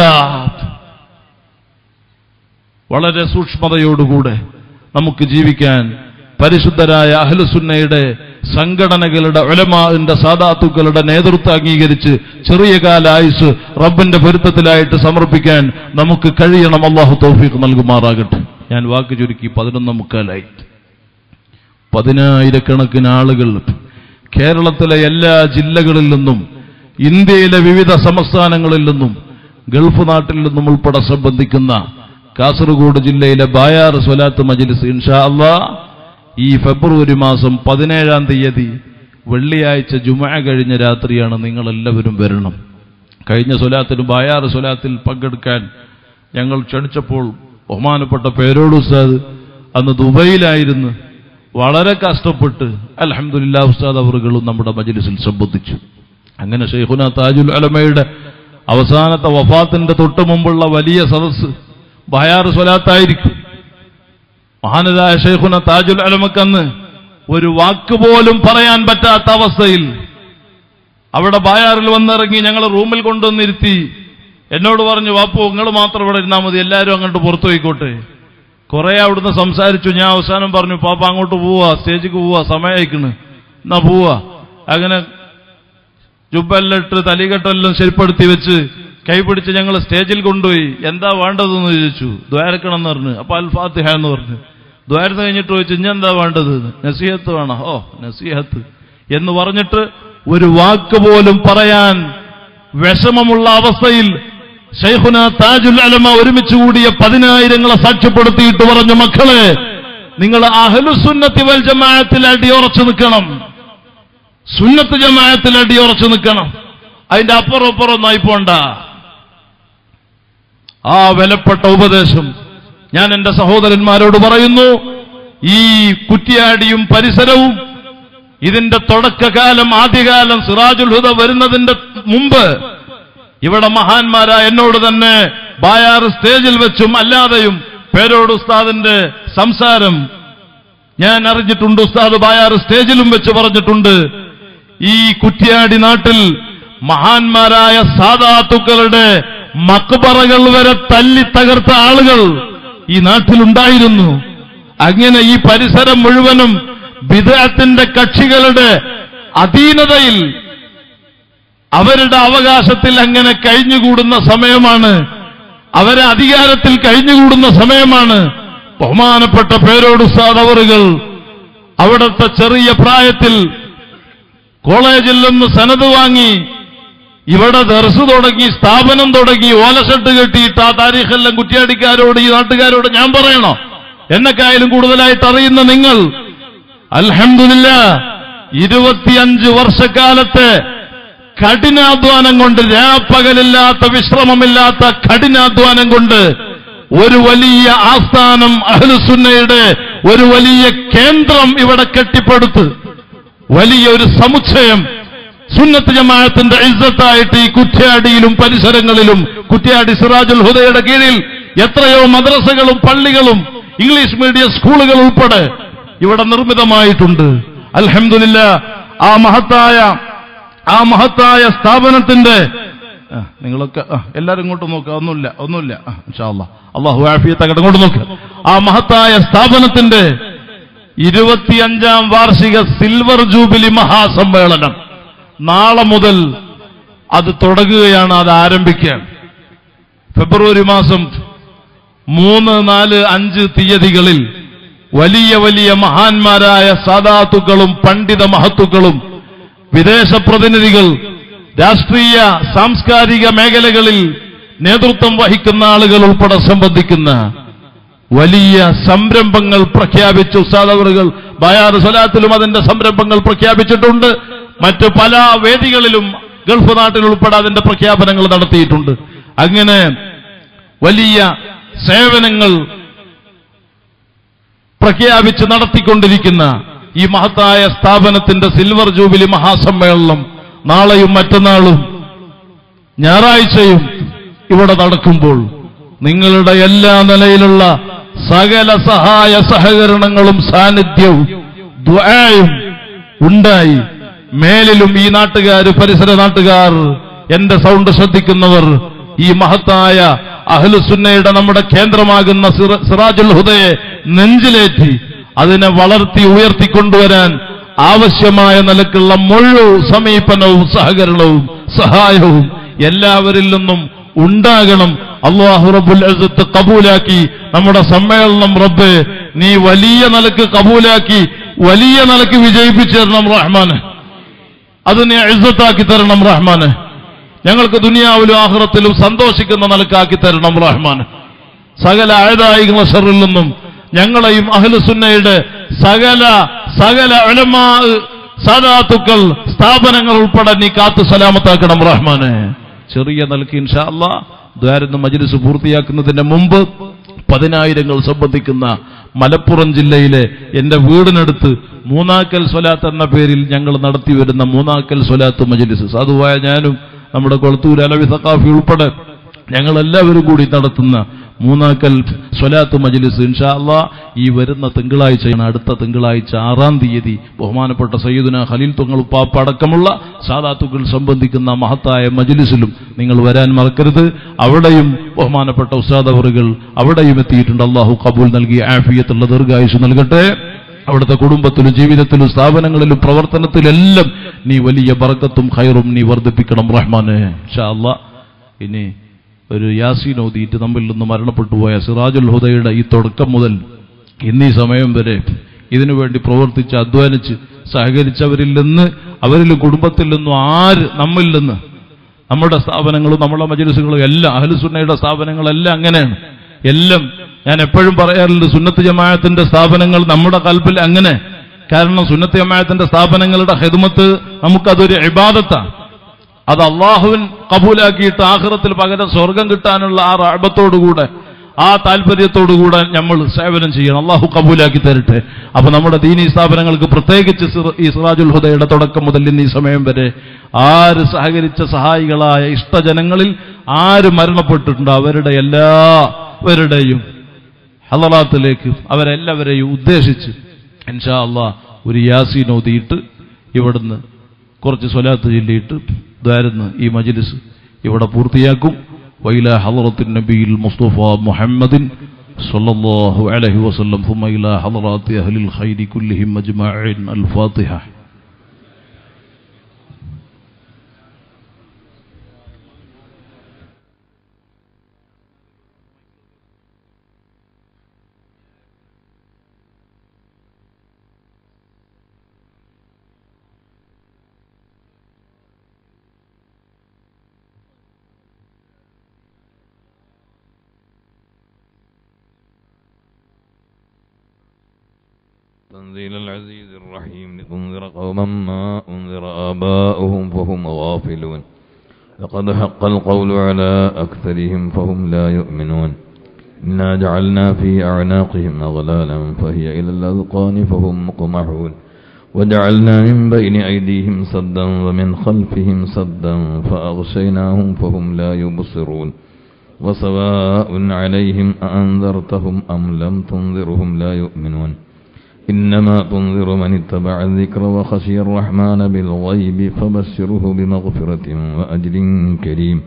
വളരെ സൂക്ഷ്മതയോടുകൂടെ നമുക്ക് ജീവിക്കാൻ പരിശുദ്ധരായ അഹ്ലുസുന്നയുടെ സംഘടനകളുടെ ഒലമാന്റെ സാധാത്തുക്കളുടെ നേതൃത്വം അംഗീകരിച്ച് ചെറിയ കാല ആയുസ് റബ്ബിന്റെ പൊരുത്തത്തിലായിട്ട് സമർപ്പിക്കാൻ നമുക്ക് കഴിയണം അള്ളാഹു തൗഫീഖ് നൽകുമാറാകട്ടെ ഞാൻ വാക്ക് ചുരുക്കി പതിനൊന്ന് മുക്കാലായി പതിനായിരക്കണക്കിന് ആളുകൾ കേരളത്തിലെ എല്ലാ ജില്ലകളിൽ നിന്നും ഇന്ത്യയിലെ വിവിധ സംസ്ഥാനങ്ങളിൽ നിന്നും ഗൾഫ് നാട്ടിൽ നിന്നും ഉൾപ്പെടെ സംബന്ധിക്കുന്ന കാസർഗോഡ് ജില്ലയിലെ ബായാർ സ്വലാത്ത് മജ്ലിസ് ഇൻഷാ അള്ളാ ഈ ഫെബ്രുവരി മാസം പതിനേഴാം തീയതി വെള്ളിയാഴ്ച ജുമ കഴിഞ്ഞ രാത്രിയാണ് നിങ്ങളെല്ലാവരും വരണം കഴിഞ്ഞ സ്വലാത്തിന് ബായാർ സ്വലാത്തിൽ പങ്കെടുക്കാൻ ഞങ്ങൾ ക്ഷണിച്ചപ്പോൾ ബഹുമാനപ്പെട്ട പേരോട് ഉസ്താദ് അന്ന് ദുബൈയിലായിരുന്നു വളരെ കഷ്ടപ്പെട്ട് അലഹമുല്ലാ ഉസ്താദ് അവറുകളും നമ്മുടെ മജ്ലിസിൽ സംബന്ധിച്ചു അങ്ങനെ ഷെയ്ഖുന താജുൽ അലമയുടെ അവസാനത്തെ വഫാത്തിന്റെ തൊട്ട് മുമ്പുള്ള വലിയ സദസ്സ് ബയാർ സ്വലാത്തായിരിക്കും മഹാനരായ ഷെയ്ഖുന താജുൽ അലമക്കന്ന് ഒരു വാക്ക് പോലും പറയാൻ പറ്റാത്ത അവസ്ഥയിൽ അവിടെ ബായാറിൽ വന്നിറങ്ങി ഞങ്ങൾ റൂമിൽ കൊണ്ടുവന്നിരുത്തി എന്നോട് പറഞ്ഞു വാപ്പു നിങ്ങൾ മാത്രം ഇവിടെ ഇരുന്നാൽ മതി എല്ലാവരും അങ്ങോട്ട് പുറത്തു പോയിക്കോട്ടെ കുറെ അവിടുന്ന് സംസാരിച്ചു ഞാൻ അവസാനം പറഞ്ഞു പാപ്പ അങ്ങോട്ട് പോവാ സ്റ്റേജിക്ക് പോവാ സമയക്കണ് എന്നാ പോവാ അങ്ങനെ ജുബെല്ലാം ഇട്ട് തലികെട്ടെല്ലാം ശരിപ്പെടുത്തി വെച്ച് കൈപിടിച്ച് ഞങ്ങൾ സ്റ്റേജിൽ കൊണ്ടുപോയി എന്താ വേണ്ടതെന്ന് ചോദിച്ചു ദ്വാരക്കണം എന്ന് പറഞ്ഞു അപ്പൊ അൽ ഫാത്തിഹ എന്ന് പറഞ്ഞു ദ്വാരത്ത് കഴിഞ്ഞിട്ട് ചോദിച്ചു ഇനി എന്താ വേണ്ടത് നസീഹത്ത് വേണം ഓ നസീഹത്ത് എന്ന് പറഞ്ഞിട്ട് ഒരു വാക്ക് പോലും പറയാൻ വിഷമമുള്ള അവസ്ഥയിൽ ഷെയ്ഖുന താജുൽ അലമ ഒരുമിച്ച് കൂടിയ പതിനായിരങ്ങളെ സാക്ഷ്യപ്പെടുത്തിയിട്ട് പറഞ്ഞു മക്കളെ നിങ്ങൾ അഹലുസുന്നത്തി വൽ ജമാഅത്തിൽ അടിയുറച്ചു നിൽക്കണം സുന്നത്ത് ജമാഅത്തിൽ അടിയുറച്ചു നിൽക്കണം അതിന്റെ അപ്പുറം അപ്പുറം ഒന്നായി പോണ്ട ആ വിലപ്പെട്ട ഉപദേശം ഞാൻ എന്റെ സഹോദരന്മാരോട് പറയുന്നു ഈ കുറ്റിയാടിയും പരിസരവും ഇതിന്റെ തുടക്കകാലം ആദ്യകാലം സിറാജുൽ ഹുദ വരുന്നതിന്റെ മുമ്പ് ഇവിടെ മഹാന്മാരായ എന്നോട് തന്നെ ബായാർ സ്റ്റേജിൽ വെച്ചും അല്ലാതെയും പേരോട് ഉസ്താദിന്റെ സംസാരം ഞാൻ അറിഞ്ഞിട്ടുണ്ട് ഉസ്താദ് ബായാർ സ്റ്റേജിലും വെച്ച് പറഞ്ഞിട്ടുണ്ട് ഈ കുറ്റിയാടി നാട്ടിൽ മഹാന്മാരായ സാധാത്തുക്കളുടെ മക്ബറകൾ വരെ തല്ലി തകർത്ത ആളുകൾ ഈ നാട്ടിലുണ്ടായിരുന്നു അങ്ങനെ ഈ പരിസരം മുഴുവനും വിദേഹത്തിന്റെ കക്ഷികളുടെ അധീനതയിൽ അവരുടെ അവകാശത്തിൽ അങ്ങനെ കഴിഞ്ഞുകൂടുന്ന സമയമാണ് അവരെ അധികാരത്തിൽ കഴിഞ്ഞുകൂടുന്ന സമയമാണ് ബഹുമാനപ്പെട്ട പേരോട് സാധവറുകൾ അവിടുത്തെ ചെറിയ പ്രായത്തിൽ കോളേജിൽ നിന്ന് സനത് വാങ്ങി ഇവിടെ ദർസ് തുടങ്ങി സ്ഥാപനം തുടങ്ങി ഓലഷെട്ട് കെട്ടിയിട്ട് ആ താരീഖെല്ലാം കുറ്റിയാടിക്കാരോട് ഈ നാട്ടുകാരോട് ഞാൻ പറയണോ എന്നെക്കായാലും കൂടുതലായിട്ട് അറിയുന്ന നിങ്ങൾ അൽഹംദുലില്ല ഇരുപത്തിയഞ്ച് വർഷക്കാലത്തെ കഠിനാധ്വാനം കൊണ്ട് രാപ്പകലില്ലാത്ത വിശ്രമമില്ലാത്ത കഠിനാധ്വാനം കൊണ്ട് ഒരു വലിയ ആസ്ഥാനം അഹ്ലുസുന്നയുടെ ഒരു വലിയ കേന്ദ്രം ഇവിടെ കെട്ടിപ്പടുത്ത് വലിയ ഒരു സമുച്ചയം സുന്നത്ത് ജമാഅത്തിന്റെ ഇസ്സത്തായിട്ട് ഈ കുറ്റ്യാടിയിലും പരിസരങ്ങളിലും കുറ്റ്യാടി സിറാജുൽ ഹുദയുടെ കീഴിൽ എത്രയോ മദ്രസകളും പള്ളികളും ഇംഗ്ലീഷ് മീഡിയം സ്കൂളുകൾ ഉൾപ്പെടെ ഇവിടെ നിർമ്മിതമായിട്ടുണ്ട് അൽഹംദുലില്ല ആ മഹത്തായ ആ മഹത്തായ സ്ഥാപനത്തിന്റെ ആ, നിങ്ങളൊക്കെ ആ, എല്ലാവരും ഇങ്ങോട്ട് നോക്കുക ഒന്നുമില്ല ഒന്നുമില്ല ആ, ഇൻഷാ അല്ലാ. അള്ളാഹു ആഫിയത്ത് അങ്ങോട്ട് ഇങ്ങോട്ട് നോക്കുക ആ മഹത്തായ സ്ഥാപനത്തിന്റെ ഇരുപത്തിയഞ്ചാം വാർഷിക സിൽവർ ജൂബിലി മഹാസമ്മേളനം നാളെ മുതൽ അത് തുടങ്ങുകയാണ് അത് ആരംഭിക്കുകയാണ് ഫെബ്രുവരി മാസം മൂന്ന് നാല് അഞ്ച് തീയതികളിൽ വലിയ വലിയ മഹാന്മാരായ സാദാത്തുക്കളും പണ്ഡിത മഹത്തുക്കളും വിദേശ പ്രതിനിധികൾ രാഷ്ട്രീയ സാംസ്കാരിക മേഖലകളിൽ നേതൃത്വം വഹിക്കുന്ന ആളുകൾ ഉൾപ്പെടെ സംബന്ധിക്കുന്ന വലിയ സംരംഭങ്ങൾ പ്രഖ്യാപിച്ചു ഉസ്താദവറുകൾ ബയാറ് സ്വലാത്തിലും അതിന്റെ സംരംഭങ്ങൾ പ്രഖ്യാപിച്ചിട്ടുണ്ട് മറ്റു പല വേദികളിലും ഗൾഫ് നാട്ടിൽ ഉൾപ്പെടെ അതിന്റെ പ്രഖ്യാപനങ്ങൾ നടത്തിയിട്ടുണ്ട് അങ്ങനെ വലിയ സേവനങ്ങൾ പ്രഖ്യാപിച്ച് നടത്തിക്കൊണ്ടിരിക്കുന്ന ഈ മഹത്തായ സ്ഥാപനത്തിന്റെ സിൽവർ ജൂബിലി മഹാസമ്മേളനം നാളെയും മറ്റന്നാളും ഞായറാഴ്ചയും ഇവിടെ നടക്കുമ്പോൾ നിങ്ങളുടെ എല്ലാ നിലയിലുള്ള സകല സഹായ സഹകരണങ്ങളും സാന്നിധ്യവും ദ്വായും ഉണ്ടായി മേലിലും ഈ നാട്ടുകാർ പരിസര നാട്ടുകാർ എന്റെ സൗണ്ട് ശ്രദ്ധിക്കുന്നവർ ഈ മഹത്തായ അഹ്ലുസുന്നയുടെ നമ്മുടെ കേന്ദ്രമാകുന്ന സിറ- സിറാജുൽ ഹുദയെ നെഞ്ചിലേറ്റി അതിനെ വളർത്തി ഉയർത്തിക്കൊണ്ടുവരാൻ ആവശ്യമായ നിലക്കുള്ള മുഴുവൻ സമീപനവും സഹകരണവും സഹായവും എല്ലാവരിൽ നിന്നും ഉണ്ടാകണം അള്ളാഹു റബ്ബുൽ അസത്ത് കബൂലാക്കി നമ്മുടെ സമ്മേളനം റബ്ബ് നീ വലിയ നിലക്ക് കബൂലാക്കി വലിയ നിലക്ക് വിജയിപ്പിച്ചു തരണം റഹ്മാന് അത് നീ ഇസ്സത്താക്കി തരണം റഹ്മാന് ഞങ്ങൾക്ക് ദുനിയാവിലും ആഹ്റത്തിലും സന്തോഷിക്കുന്ന നിലക്കാക്കി തരണം റഹ്മാന് സകല അഴതായികള ഷറിൽ നിന്നും ഞങ്ങളെയും അഹ്ലുസുന്നയുടെ സകല സകല ഉലമാ സാദാത്തുക്കൾ സ്ഥാപനങ്ങൾ ഉൾപ്പെടെ നീ കാത്തു സലാമത്താക്കണം റഹ്മാനെ ചെറിയ നിലക്ക് ഇൻഷാ അല്ലാ ദ്വാരുന്ന മജ്ലിസ് പൂർത്തിയാക്കുന്നതിന് മുമ്പ് പതിനായിരങ്ങൾ സംബന്ധിക്കുന്ന മലപ്പുറം ജില്ലയിലെ എന്റെ വീടിനടുത്ത് മൂന്നാക്കൽ സ്വലാത്ത് എന്ന പേരിൽ ഞങ്ങൾ നടത്തി വരുന്ന മൂന്നാക്കൽ സ്വലാത്ത് മജ്ലിസ് സാധുവായ ഞാനും നമ്മുടെ കൊളത്തൂർ അലവി സഖാഫി ഉൾപ്പെടെ ഞങ്ങൾ എല്ലാവരും കൂടി നടത്തുന്ന മൂന്നാക്കൽ സ്വലാത്ത് മജ്ലിസ് ഇൻഷാ അല്ലാ ഈ വരുന്ന തിങ്കളാഴ്ചയാണ് അടുത്ത തിങ്കളാഴ്ച ആറാം തീയതി ബഹുമാനപ്പെട്ട സയ്യിദുന ഖലീൽ തുങ്ങളുപ്പാപ്പ അടക്കമുള്ള സാദാത്തുകൾ സംബന്ധിക്കുന്ന മഹത്തായ മജ്ലിസിലും നിങ്ങൾ വരാൻ മറക്കരുത് അവിടെയും ബഹുമാനപ്പെട്ട ഉസ്താദവറുകൾ അവിടെയും എത്തിയിട്ടുണ്ട് അള്ളാഹു കബൂൽ നൽകി ആഫിയത്തുള്ള ദീർഘായുസ് നൽകട്ടെ അവിടുത്തെ കുടുംബത്തിലും ജീവിതത്തിലും സ്ഥാപനങ്ങളിലും പ്രവർത്തനത്തിലെല്ലാം നീ വലിയ ബറക്കത്തും ഖൈറും നീ വർദ്ധിപ്പിക്കണം റഹ്മാനെ ഇൻഷാ അല്ലാ ഇനി ഒരു യാസീൻ ഓതിയിട്ട് നമ്മിൽ നിന്ന് മരണപ്പെട്ടു പോയ സിറാജുൽ ഹുദയുടെ ഈ തുടക്കം മുതൽ ഇന്നീ സമയം വരെ ഇതിനു വേണ്ടി പ്രവർത്തിച്ച് അധ്വാനിച്ച് സഹകരിച്ചവരിൽ നിന്ന് അവരിലും കുടുംബത്തിൽ നിന്നും ആര് നമ്മിൽ നിന്ന് നമ്മുടെ സ്ഥാപനങ്ങളും നമ്മുടെ മജലിസുകളും എല്ലാം അഹലുസുന്നയുടെ സ്ഥാപനങ്ങളെല്ലാം അങ്ങനെയാണ് എല്ലാം ഞാൻ എപ്പോഴും പറയാറുണ്ട് സുന്നത്ത് ജമാഅത്തിന്റെ സ്ഥാപനങ്ങൾ നമ്മുടെ കൽപ്പിൽ അങ്ങനെ കാരണം സുന്നത്ത് ജമാഅത്തിന്റെ സ്ഥാപനങ്ങളുടെ ഹിദ്മത്ത് നമുക്കതൊരു ഇബാദത്താണ് അത് അള്ളാഹുവിൻ കബൂലാക്കിയിട്ട് ആഹ്റത്തിൽ പകരം സ്വർഗം കിട്ടാനുള്ള ആ റാബത്തോടുകൂടെ ആ താല്പര്യത്തോടുകൂടെ നമ്മൾ സേവനം ചെയ്യണം അള്ളാഹു കബൂലാക്കി തരട്ടെ അപ്പൊ നമ്മുടെ ദീനീ സ്ഥാപനങ്ങൾക്ക് പ്രത്യേകിച്ച് സിറ- ഈ സിറാജുൽ ഹുദയുടെ തുടക്കം മുതൽ ഇന്ന് ഈ സമയം വരെ ആര് സഹകരിച്ച സഹായികളായ ഇഷ്ടജനങ്ങളിൽ ആര് മരണപ്പെട്ടിട്ടുണ്ടോ അവരുടെ എല്ലാവരുടെയും ഹലറാത്തിലേക്ക് അവരെല്ലാവരെയും ഉദ്ദേശിച്ച് ഇൻഷാ അള്ളാഹ് ഒരു യാസീൻ ഓതിയിട്ട് ഇവിടുന്ന് കുറച്ച് സ്വലാത്ത് ചൊല്ലിയിട്ട് ഇതായിരുന്നു ഈ മജ്ലിസ് ഇവിടെ പൂർത്തിയാക്കും വൈല ഹലറത്തിൻ നബിയിൽ മുസ്തഫ മുഹമ്മദിൻ സല്ലല്ലാഹു അലൈഹി വസല്ലം ثم إلى حضرات أهل الخير كلهم أجمعين الفاتحة العزيز الرحيم لتنذر قوما ما أنذر آباؤهم فهم غافلون لقد حق القول على أكثرهم فهم لا يؤمنون إنا جعلنا في أعناقهم أغلالا فهي إلى الأذقان فهم مقمحون وجعلنا من بين أيديهم سدا ومن خلفهم سدا فأغشيناهم فهم لا يبصرون وسواء عليهم أأنذرتهم أم لم تنذرهم لا يؤمنون إنما تنذر من اتبع الذكر وخشي الرحمن بالغيب فبشره بمغفرة وأجر كريم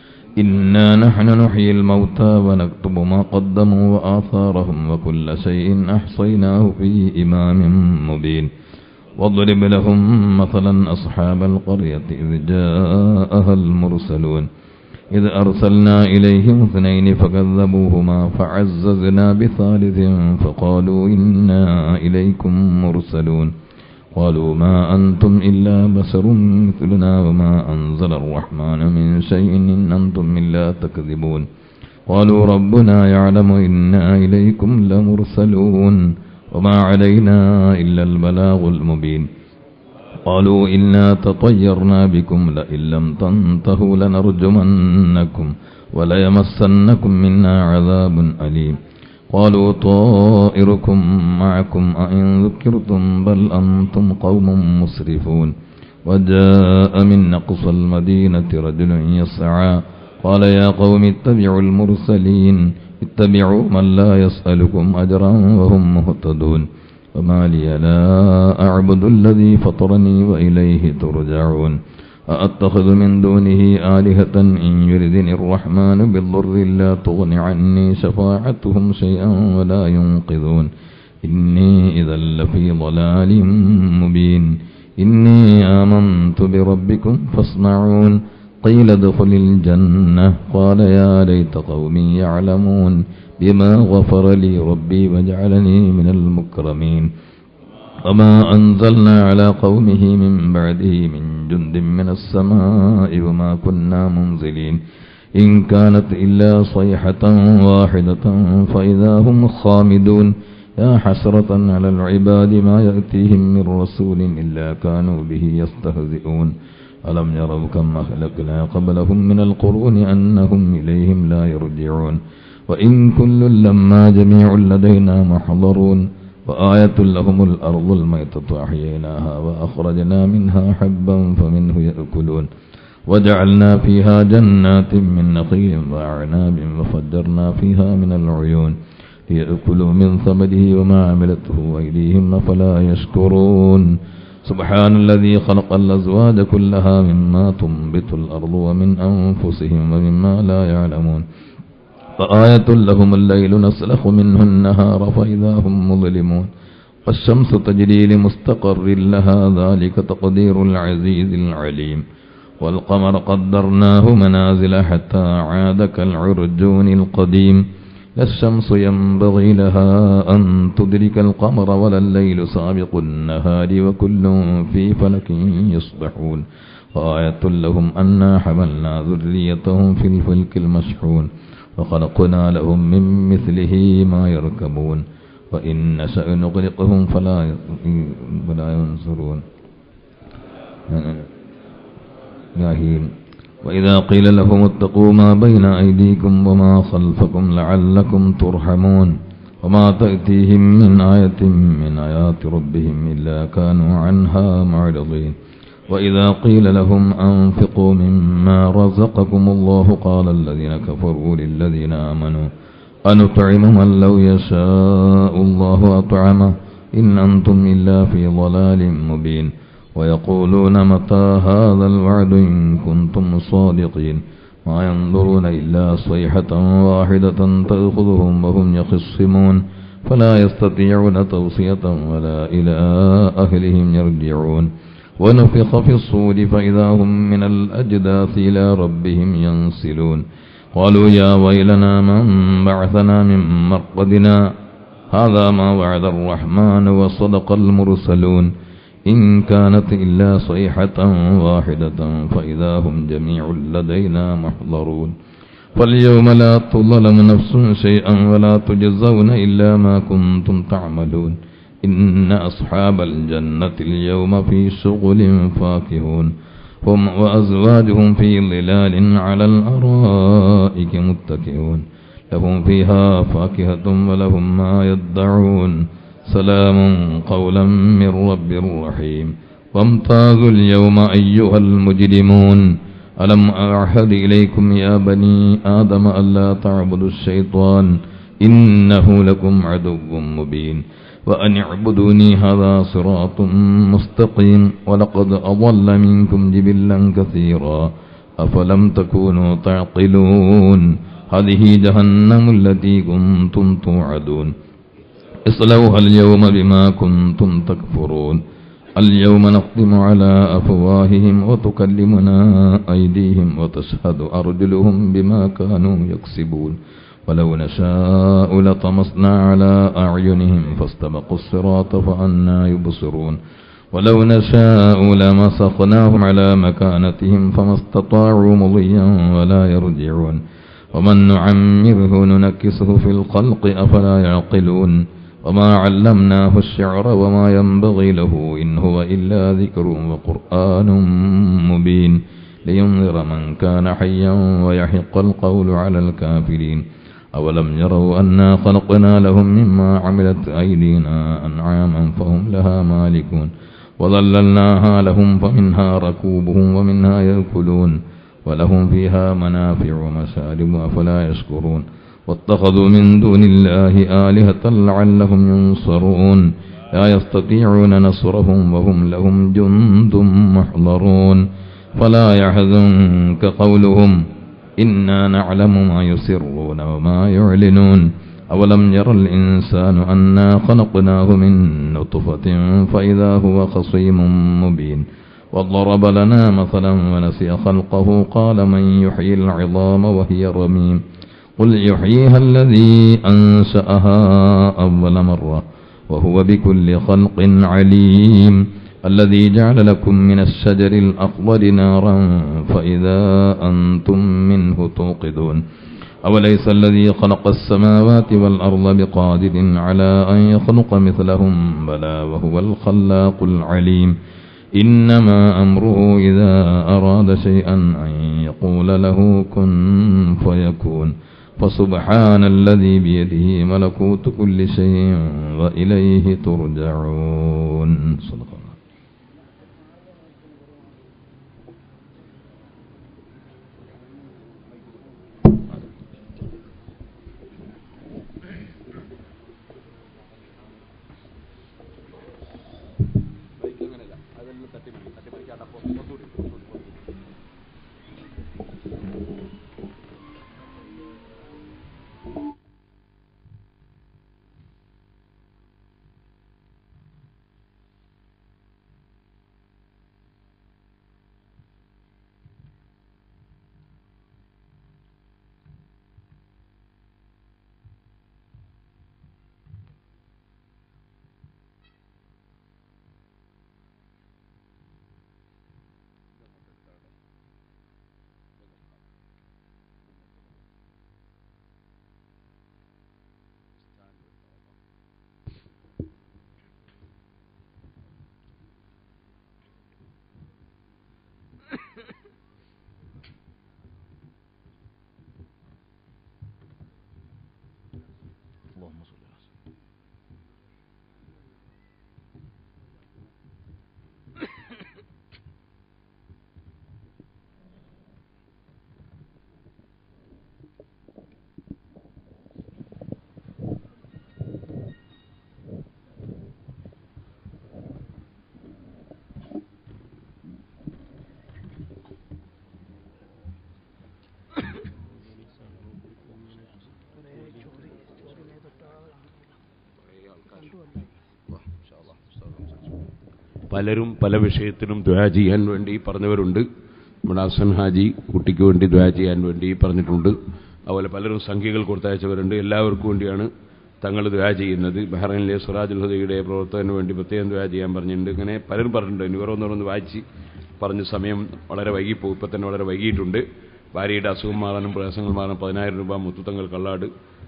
إنا نحن نحيي الموتى ونكتب ما قدموا وآثارهم وكل شيء أحصيناه في إمام مبين واضرب لهم مثلا أصحاب القرية إذ جاءها المرسلون إذ أرسلنا إليهم اثنين فكذبوهما فعززنا بثالث فقالوا إنا إليكم مرسلون قالوا ما أنتم إلا بشر مثلنا وما أنزل الرحمن من شيء إن أنتم إلا تكذبون قالوا ربنا يعلم إنا إليكم لمرسلون وما علينا إلا البلاغ المبين قالوا إنا تطيرنا بكم لئن لم تنتهوا لنرجمنكم وليمسنكم منا عذاب أليم قالوا طائركم معكم أئن ذكرتم بل أنتم قوم مسرفون وجاء من نقص المدينة رجل يسعى قال يا قوم اتبعوا المرسلين اتبعوا من لا يسألكم أجرا وهم مهتدون وما لي لا أعبد الذي فطرني وإليه ترجعون أأتخذ من دونه آلهة إن يردني الرحمن بالضر لا تغن عني شفاعتهم شيئا ولا ينقذون إني إذا لفي ضلال مبين إني آمنت بربكم فاصنعون قيل ادخل الجنة قال يا ليت قومي يعلمون بما غفر لي ربي وجعلني من المكرمين وما أنزلنا على قومه من بعده من جند من السماء وما كنا منزلين إن كانت إلا صيحة واحدة فإذا هم خامدون يا حسرة على العباد ما يأتيهم من رسول إلا كانوا به يستهزئون ألم يروا كم أهلكنا قبلهم من القرون أنهم إليهم لا يرجعون وإن كل لما جميع لدينا محضرون وآية لهم الأرض الميتة أحييناها وأخرجنا منها حبا فمنه يأكلون وجعلنا فيها جنات من نخيل وأعناب وفجرنا فيها من العيون ليأكلوا من ثمره وما عملته أيديهم فلا يشكرون سبحان الذي خلق الأزواج كلها مما تنبت الأرض ومن أنفسهم ومما لا يعلمون فآية لهم الليل نسلخ منه النهار فإذا هم مظلمون والشمس تجري لمستقر لها ذلك تقدير العزيز العليم والقمر قدرناه منازل حتى عاد كالعرجون القديم لا الشمس ينبغي لها أن تدرك القمر ولا الليل سابق النهار وكل في فلك يصبحون وآية لهم أنا حملنا ذريتهم في الفلك المشحون وخلقنا لهم من مثله ما يركبون وإن نشأ نغرقهم فلا فلا ينصرون ياهين وإذا قيل لهم اتقوا ما بين أيديكم وما خلفكم لعلكم ترحمون وما تأتيهم من آية من آيات ربهم إلا كانوا عنها معرضين وإذا قيل لهم أنفقوا مما رزقكم الله قال الذين كفروا للذين آمنوا أنطعم من لو يشاء الله أطعمه إن أنتم إلا في ضلال مبين ويقولون متى هذا الوعد إن كنتم صادقين ما ينظرون إلا صيحة واحدة تأخذهم وهم يخصمون فلا يستطيعون توصية ولا إلى أهلهم يرجعون ونفخ في الصور فإذا هم من الأجداث إلى ربهم ينسلون قالوا يا ويلنا من بعثنا من مرقدنا هذا ما وعد الرحمن وصدق المرسلون إن كانت إلا صيحة واحدة فإذا هم جميع لدينا محضرون فاليوم لا تظلم نفس شيئا ولا تجزون إلا ما كنتم تعملون إن أصحاب الجنة اليوم في شغل فاكهون هم وأزواجهم في ظلال على الأرائك متكئون لهم فيها فاكهة ولهم ما يدعون سلام قولا من رب رحيم وامتازوا اليوم أيها المجرمون ألم أعهد إليكم يا بني آدم ألا تعبدوا الشيطان إنه لكم عدو مبين وأن اعبدوني هذا صراط مستقيم ولقد أضل منكم جبلا كثيرا أفلم تكونوا تعقلون هذه جهنم التي كنتم توعدون اصلوها اليوم بما كنتم تكفرون اليوم نختم على أفواههم وتكلمنا أيديهم وتشهد أرجلهم بما كانوا يكسبون ولو نشاء لطمسنا على أعينهم فاستبقوا الصراط فأنا يبصرون ولو نشاء لمسخناهم على مكانتهم فما استطاعوا مضيا ولا يرجعون ومن نعمره ننكسه في الخلق أفلا يعقلون وما علمناه الشعر وما ينبغي له إن هو إلا ذكر وقرآن مبين لينذر من كان حيا ويحق القول على الكافرين أولم يروا أنا خلقنا لهم مما عملت أيدينا أنعاما فهم لها مالكون وظللناها لهم فمنها ركوبهم ومنها يأكلون ولهم فيها منافع ومشارب أفلا يشكرون واتخذوا من دون الله آلهة لعلهم ينصرون لا يستطيعون نصرهم وهم لهم جند محضرون فلا يحزنك قولهم إنا نعلم ما يسرون وما يعلنون أولم ير الإنسان أنا خلقناه من نطفة فإذا هو خصيم مبين وضرب لنا مثلا ونسي خلقه قال من يحيي العظام وهي رميم قل يحييها الذي أنشأها أول مرة وهو بكل خلق عليم الذي جعل لكم من الشجر الأخضر نارا فإذا أنتم منه توقدون أوليس الذي خلق السماوات والأرض بقادر على أن يخلق مثلهم بلى وهو الخلاق العليم إنما أمره إذا أراد شيئا أن يقول له كن فيكون فسبحان الذي بيده ملكوت كل شيء وإليه ترجعون صدق الله اللهم صل على سيدنا പലരും പല വിഷയത്തിനും ദ്വാ ചെയ്യാൻ വേണ്ടി പറഞ്ഞവരുണ്ട് നമ്മുടെ ഹസൻ ഹാജി കുട്ടിക്ക് വേണ്ടി ദ്വാ ചെയ്യാൻ വേണ്ടി പറഞ്ഞിട്ടുണ്ട് അതുപോലെ പലരും സംഖ്യകൾ കൊടുത്തയച്ചവരുണ്ട് എല്ലാവർക്കും വേണ്ടിയാണ് തങ്ങൾ ദ്വാ ചെയ്യുന്നത് ബഹ്റൈനിലെ സുറാജുൽ ഹുദയുടെ പ്രവർത്തകന് വേണ്ടി പ്രത്യേകം ദ്വാ ചെയ്യാൻ പറഞ്ഞിട്ടുണ്ട് ഇങ്ങനെ പലരും പറഞ്ഞിട്ടുണ്ട് ഇനി ഓരോന്നോരോന്ന് വായിച്ച് പറഞ്ഞ സമയം വളരെ വൈകിപ്പോയി ഇപ്പം തന്നെ വളരെ വൈകിയിട്ടുണ്ട് ഭാര്യയുടെ അസുഖം മാറാനും പ്രയാസങ്ങൾ മാറാനും പതിനായിരം രൂപ മുത്തുത്തങ്ങൾ കള്ളാട്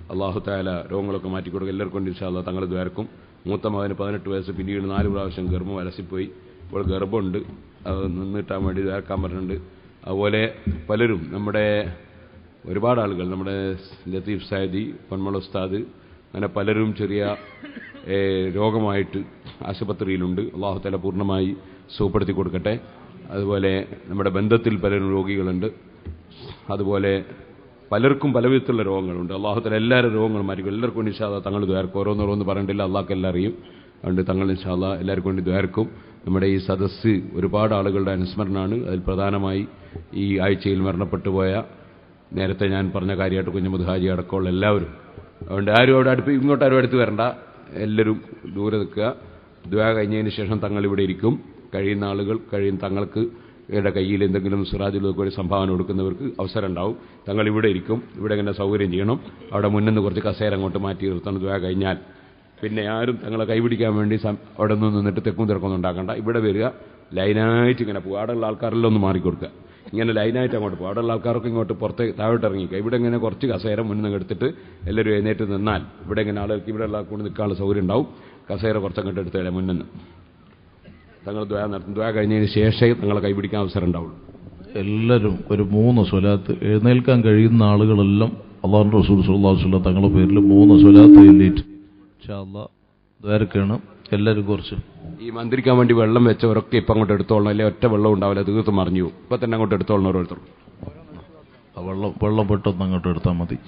അള്ളാഹു താല രോഗങ്ങളൊക്കെ മാറ്റിക്കൊടുക്കുക എല്ലാവർക്കും വേണ്ടി ഇൻഷാ അള്ളാഹ് തങ്ങൾ ദ്വാരക്കും മൂത്ത മകന് പതിനെട്ട് വയസ്സ് പിന്നീട് നാല് പ്രാവശ്യം ഗർഭം അലസിപ്പോയി ഇപ്പോൾ ഗർഭമുണ്ട് അത് നിന്നിട്ടാൻ വേണ്ടി ദ്വാരക്കാൻ പറഞ്ഞിട്ടുണ്ട് അതുപോലെ പലരും നമ്മുടെ ഒരുപാട് ആളുകൾ നമ്മുടെ ലത്തീഫ് സായദി പൊന്മള ഉസ്താദ് അങ്ങനെ പലരും ചെറിയ ഏ, രോഗമായിട്ട് ആശുപത്രിയിലുണ്ട് അള്ളാഹു തല പൂർണ്ണമായി സുഖപ്പെടുത്തി കൊടുക്കട്ടെ അതുപോലെ നമ്മുടെ ബന്ധത്തിൽ പലരും രോഗികളുണ്ട് അതുപോലെ പലർക്കും പല വിധത്തിലുള്ള രോഗങ്ങളുണ്ട് അള്ളാഹുത്തല എല്ലാവരും രോഗങ്ങളും മാറ്റിക്കും എല്ലാവർക്കും വേണ്ടി ഇൻഷാല്ല തങ്ങൾ ദ്വാരക്കും ഓരോന്നോരോന്ന് പറയണ്ടില്ല അള്ളാഹ്ക്ക് എല്ലാം അറിയും അതുകൊണ്ട് തങ്ങൾ ഇൻഷാല്ല എല്ലാവർക്കും വേണ്ടി ദ്വാരക്കും നമ്മുടെ ഈ സദസ്സ് ഒരുപാട് ആളുകളുടെ അനുസ്മരണമാണ് അതിൽ പ്രധാനമായി ഈ ആഴ്ചയിൽ മരണപ്പെട്ടു പോയ നേരത്തെ ഞാൻ പറഞ്ഞ കാര്യമായിട്ട് കുഞ്ഞുമുദ് ഹാജി അടക്കമുള്ള എല്ലാവരും അതുകൊണ്ട് ആരും അവിടെ അടുപ്പ് ഇങ്ങോട്ട് ആരും അടുത്ത് വരണ്ട എല്ലാവരും ദൂരെ നിൽക്കുക ദ്വാ കഴിഞ്ഞതിന് ശേഷം തങ്ങൾ ഇവിടെ ഇരിക്കും കഴിയുന്ന ആളുകൾ കഴിയുന്ന തങ്ങൾക്ക് ഇവരുടെ കയ്യിൽ എന്തെങ്കിലും സിറാജുലൊക്കെ ഒരു സംഭാവന കൊടുക്കുന്നവർക്ക് അവസരം ഉണ്ടാവും തങ്ങൾ ഇവിടെ ഇരിക്കും ഇവിടെ ഇങ്ങനെ സൗകര്യം ചെയ്യണം അവിടെ മുന്നിൽ നിന്ന് കുറച്ച് കസേര അങ്ങോട്ട് മാറ്റി നിർത്തണം ദ്വാ കഴിഞ്ഞാൽ പിന്നെ ആരും തങ്ങളെ കൈപിടിക്കാൻ വേണ്ടി സം- അവിടെ നിന്ന് നിന്നിട്ട് തെക്കും തിരക്കൊന്നും ഉണ്ടാക്കണ്ട ഇവിടെ വരിക ലൈനായിട്ട് ഇങ്ങനെ പോകുക അവിടെയുള്ള ആൾക്കാരെല്ലാം ഒന്ന് മാറിക്കൊടുക്കുക ഇങ്ങനെ ലൈനായിട്ട് അങ്ങോട്ട് പോകും അവിടെയുള്ള ആൾക്കാർക്ക് ഇങ്ങോട്ട് പുറത്ത് താഴോട്ട് ഇറങ്ങിക്കുക ഇവിടെ ഇങ്ങനെ കുറച്ച് കസേര മുന്നിൽ നിന്ന് എടുത്തിട്ട് എല്ലാവരും എഴുന്നേറ്റ് നിന്നാൽ ഇവിടെ ഇങ്ങനെ ആളുകൾക്ക് ഇവിടെയുള്ള ആൾക്ക് കൂടി നിൽക്കാനുള്ള സൗകര്യം ഉണ്ടാവും കസേര കുറച്ചങ്ങോട്ട് എടുത്ത് മുന്നിൽ നിന്ന് തങ്ങൾ ദ്വാ നടത്തും ദ്വാ കഴിഞ്ഞതിന് ശേഷമേ തങ്ങളെ കൈപിടിക്കാൻ അവസരം ഉണ്ടാവുള്ളൂ എല്ലാവരും ഒരു മൂന്ന് സ്വലാത്ത് എഴുന്നേൽക്കാൻ കഴിയുന്ന ആളുകളെല്ലാം അള്ളാഹു റസൂൽ സുല്ലാസ്വല്ല തങ്ങളുടെ പേരിൽ മൂന്ന് സ്വലാത്ത് എഴുന്നേറ്റ് ദ്വാരക്കാണ് എല്ലാവരും കുറച്ച് ഈ മന്ത്രിക്കാൻ വേണ്ടി വെള്ളം വെച്ചവരൊക്കെ ഇപ്പം അങ്ങോട്ട് എടുത്തോളണം അല്ലെ ഒറ്റ വെള്ളം ഉണ്ടാവില്ല തീർത്ത് മറിഞ്ഞു പോകും. ഇപ്പം തന്നെ അങ്ങോട്ട് എടുത്തോളണം ഓരോരുത്തർ ആ വെള്ളം വെള്ളം പെട്ടെന്ന് അങ്ങോട്ട് എടുത്താൽ മതി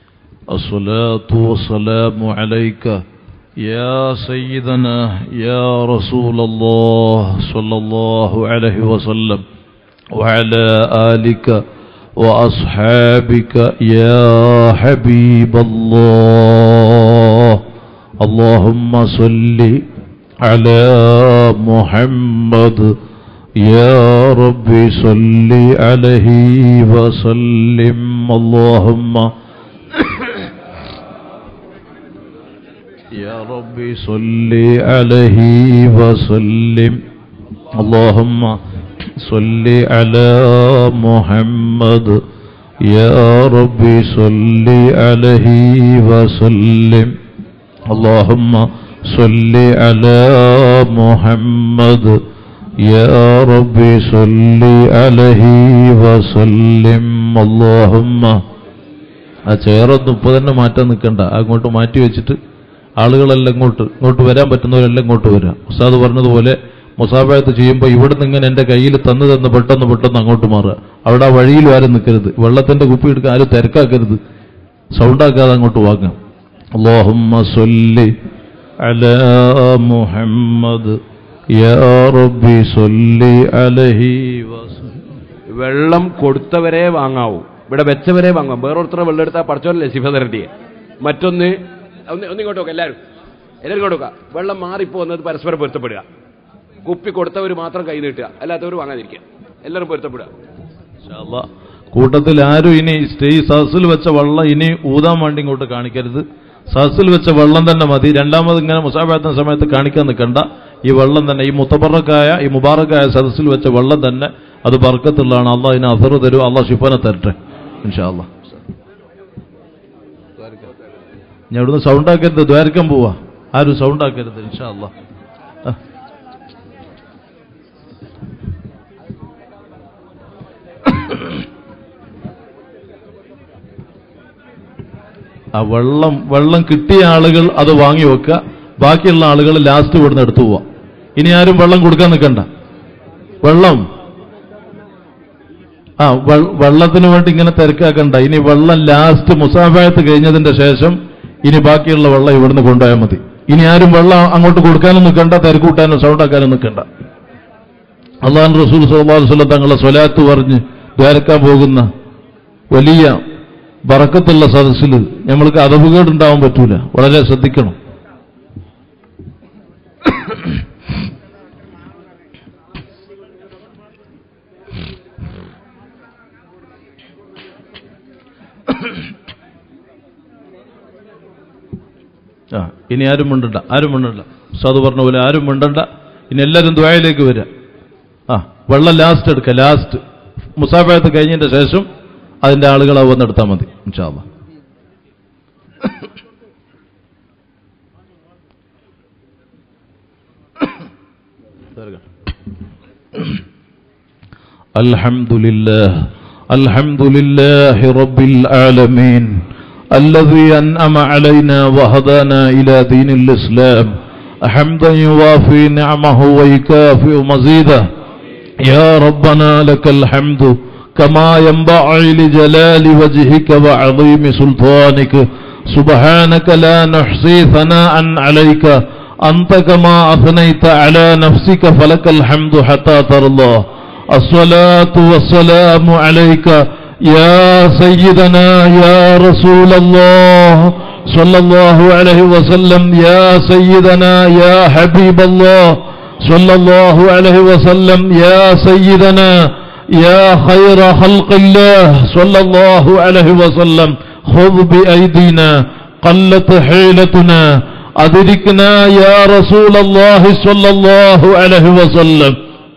الصلاة والسلام عليك يا سيدنا يا رسول الله صلى الله عليه وسلم وعلى آلك وأصحابك يا حبيب الله اللهم صل على محمد يا رب صل عليه وسلم اللهم يا رب صل عليه وسلم اللهم صل على محمد يا رب صل عليه وسلم اللهم صل على محمد يا رب صل عليه وسلم اللهم ആ ചെയറൊന്നും ഇപ്പൊ തന്നെ മാറ്റാൻ നിൽക്കണ്ട അങ്ങോട്ട് മാറ്റി വെച്ചിട്ട് ആളുകളെല്ലാം ഇങ്ങോട്ട് ഇങ്ങോട്ട് വരാൻ പറ്റുന്നവരെല്ലാം ഇങ്ങോട്ട് വരാം ഉസ്താദ് പറഞ്ഞതുപോലെ മുസാഫയത്ത് ചെയ്യുമ്പോൾ ഇവിടുന്ന് ഇങ്ങനെ എന്റെ കയ്യിൽ തന്നു തന്ന് പെട്ടെന്ന് പെട്ടെന്ന് അങ്ങോട്ട് മാറുക അവിടെ ആ വഴിയിലും ആരും നിൽക്കരുത് വെള്ളത്തിന്റെ കുപ്പി എടുക്കാൻ ആരും തിരക്കാക്കരുത് സൗണ്ടാക്കാതെ അങ്ങോട്ട് വാങ്ങാം اللهم صل على محمد يا رب صل عليه وسلم വെള്ളം കൊടുത്തവരെ വാങ്ങാവൂ ഇവിടെ വെച്ചവരെ വാങ്ങാം വേറൊരുത്തരെ വെള്ളം എടുത്താൽ പഠിച്ചോല്ലേ ശിവധരട്ടിയെ മറ്റൊന്ന് ഒന്ന് ഒന്നിങ്ങോട്ട് നോക്കാം എല്ലാവരും എല്ലാവരും ഇങ്ങോട്ട് നോക്കാം വെള്ളം മാറിപ്പോകുന്നത് പരസ്പരം പൊരുത്തപ്പെടുക കുപ്പി കൊടുത്തവർ മാത്രം കൈ നീട്ടുക അല്ലാത്തവർ വാങ്ങാതിരിക്കുക എല്ലാവരും പൊരുത്തപ്പെടുക ഇൻഷാ അല്ലാ. കൂട്ടത്തിൽ ആരും ഇനി സ്റ്റേജ് സദസ്സിൽ വെച്ച വെള്ളം ഇനി ഊതാൻ വേണ്ടി ഇങ്ങോട്ട് കാണിക്കരുത് സദസ്സിൽ വെച്ച വെള്ളം തന്നെ മതി രണ്ടാമത് ഇങ്ങനെ മുസാഫാത്തുന്ന സമയത്ത് കാണിക്കാൻ നിൽക്കണ്ട ഈ വെള്ളം തന്നെ ഈ മുത്തബറക്കായ ഈ മുബാറക്കായ സദസ്സിൽ വെച്ച വെള്ളം തന്നെ അത് ബർക്കത്തുള്ളതാണ് അള്ളാഹ് ഇതിന് അസർ തരും അള്ളാഹ് ഷിഫനെ തരട്ടെ ഇൻഷാ അല്ലാ ഞാൻ ഇവിടുന്ന് സൗണ്ട് ആക്കരുത് ദ്വാരക്കാൻ പോവാ ആരും സൗണ്ട് ആക്കരുത് ഇൻഷാ അല്ലാ ആ. ആ വെള്ളം വെള്ളം കിട്ടിയ ആളുകൾ അത് വാങ്ങി വെക്കുക ബാക്കിയുള്ള ആളുകൾ ലാസ്റ്റ് ഇവിടുന്ന് എടുത്തു പോവാം ഇനി ആരും വെള്ളം കൊടുക്കാൻ നിൽക്കണ്ട വെള്ളം ആ വെ- വെള്ളത്തിന് വേണ്ടി ഇങ്ങനെ തിരക്കാക്കണ്ട ഇനി വെള്ളം ലാസ്റ്റ് മുസാഫായത്ത് കഴിഞ്ഞതിന്റെ ശേഷം ഇനി ബാക്കിയുള്ള വെള്ളം ഇവിടുന്ന് കൊണ്ടുപോയാൽ മതി ഇനി ആരും വെള്ളം അങ്ങോട്ട് കൊടുക്കാനും നിൽക്കണ്ട തിരക്കൂട്ടാനും സൗണ്ട് ആക്കാനും നിൽക്കണ്ട അള്ളാഹൻ റസൂൽ സല്ലാസ്വല്ല തങ്ങളെ സ്വലാത്ത് പറഞ്ഞ് ദ്വാരക്കാൻ പോകുന്ന വലിയ ബറക്കത്തുള്ള സദസ്സിൽ നമ്മൾക്ക് അതവുകേടുണ്ടാവാൻ പറ്റൂല വളരെ ശ്രദ്ധിക്കണം ആ ഇനി ആരും മിണ്ടണ്ട ആരും മിണ്ടണ്ട ഉസ്താദ് പറഞ്ഞ പോലെ ആരും മിണ്ടണ്ട ഇനി എല്ലാവരും ദ്വായയിലേക്ക് വരിക ആ വെള്ളം ലാസ്റ്റ് എടുക്കുക ലാസ്റ്റ് മുസാഫയത്ത് കഴിഞ്ഞതിന്റെ ശേഷം അതിന്റെ ആളുകളെ വന്നെടുത്താൽ മതി ഇൻഷാല്ല الحمد لله الحمد لله رب العالمين الذي أنعم علينا وهدانا إلى دين الإسلام حمدا يوافي نعمه ويكافئ مزيده يا ربنا لك الحمد كما ينبغي لجلال وجهك وعظيم سلطانك سبحانك لا نحصي ثناء عليك أنت كما أثنيت على نفسك فلك الحمد حتى ترضى الصلاة والسلام عليك يا سيدنا يا رسول الله صلى الله عليه وسلم يا سيدنا يا حبيب الله صلى الله عليه وسلم يا سيدنا يا خير خلق الله صلى الله عليه وسلم خذ بأيدينا قلت حيلتنا أدركنا يا رسول الله صلى الله عليه وسلم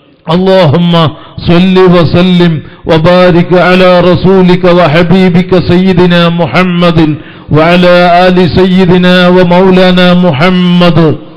اللهم صل وسلم وبارك على رسولك وحبيبك سيدنا محمد وعلى آل سيدنا ومولانا محمد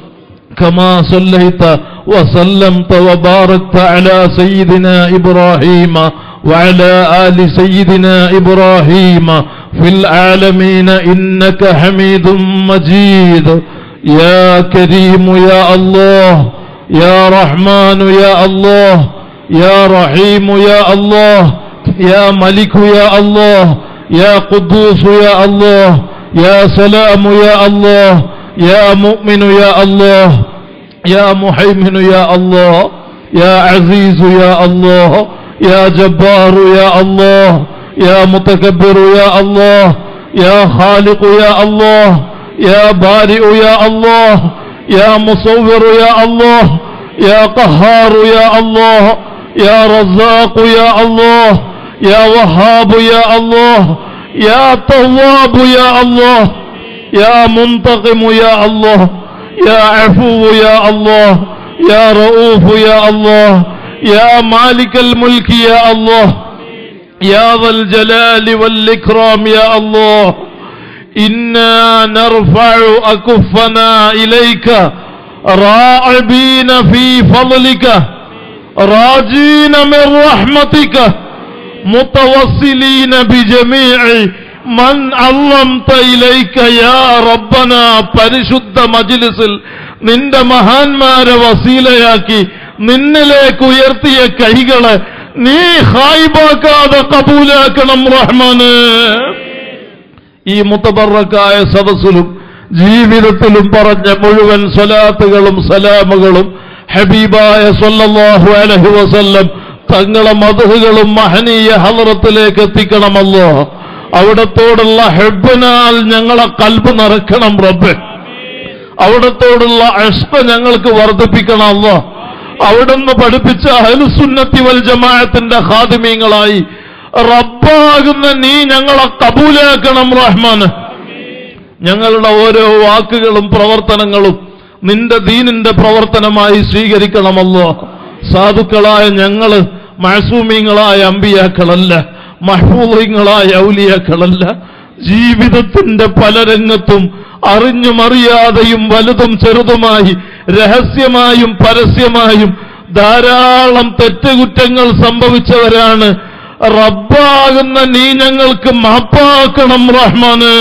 كما صليت وسلمت وباركت على سيدنا إبراهيم وعلى آل سيدنا إبراهيم في العالمين إنك حميد مجيد يا كريم يا الله يا رحمن يا الله يا رحيم يا الله يا ملك يا الله يا قدوس يا الله يا سلام يا الله يا مؤمن يا الله يا محيمن يا الله يا عزيز يا الله يا جبار يا الله يا متكبر يا الله يا خالق يا الله يا بارئ يا الله يا مصور يا الله يا قهار يا الله يا رزاق يا الله يا وهاب يا الله يا تواب يا الله يا منتقم يا الله يا عفو يا الله يا رؤوف يا الله يا مالك الملك يا الله يا ذا الجلال والإكرام يا الله إنا نرفع أكفنا إليك راعبين في فضلك راجين من رحمتك متوصلين بجميع من علمت إليك يا ربنا പരിശുദ്ധ മജിലിസിൽ നിന്റെ മഹാന്മാരെ വസീലയാക്കി നിന്നിലേക്ക് ഉയർത്തിയ കൈകളെ നീ ഹായിബാക്കാതെ കബൂലാക്കണം റഹ്മാന് ഈ മുത്തബറക്കായ സദസ്സിലും ജീവിതത്തിലും പറഞ്ഞ മുഴുവൻ സ്വലാത്തുകളും സലാമുകളും ഹബീബായ സല്ലല്ലാഹു അലൈഹി വസല്ലം തങ്ങളെ മധുഹുകളും മഹനീയ ഹലറത്തിലേക്ക് എത്തിക്കണമല്ലോ അവിടത്തോടുള്ള ഹെബിനാൽ ഞങ്ങളെ കൽബ് നിറക്കണം റബ്ബ് അവിടത്തോടുള്ള അഷ്പ ഞങ്ങൾക്ക് വർദ്ധിപ്പിക്കണമല്ലോ അവിടുന്ന് പഠിപ്പിച്ച അഹലുസുന്നത്തി വൽ ജമാഅത്തിന്റെ ഖാദിമീങ്ങളായി റബ്ബാകുന്ന നീ ഞങ്ങളെ കബൂലാക്കണം റഹ്മാന് ഞങ്ങളുടെ ഓരോ വാക്കുകളും പ്രവർത്തനങ്ങളും നിന്റെ ദീനിന്റെ പ്രവർത്തനമായി സ്വീകരിക്കണമല്ലോ സാധുക്കളായ ഞങ്ങള് മഴസൂമീങ്ങളായ അമ്പിയാക്കളല്ല മഹ്ഫൂലിങ്ങളായ ഔലിയാക്കളല്ല ജീവിതത്തിന്റെ പല രംഗത്തും അറിഞ്ഞും അറിയാതെയും വലുതും ചെറുതുമായി രഹസ്യമായും പരസ്യമായും ധാരാളം തെറ്റുകുറ്റങ്ങൾ സംഭവിച്ചവരാണ് റബ്ബാകുന്ന നീ ഞങ്ങൾക്ക് മാപ്പാക്കണം റഹ്മാന്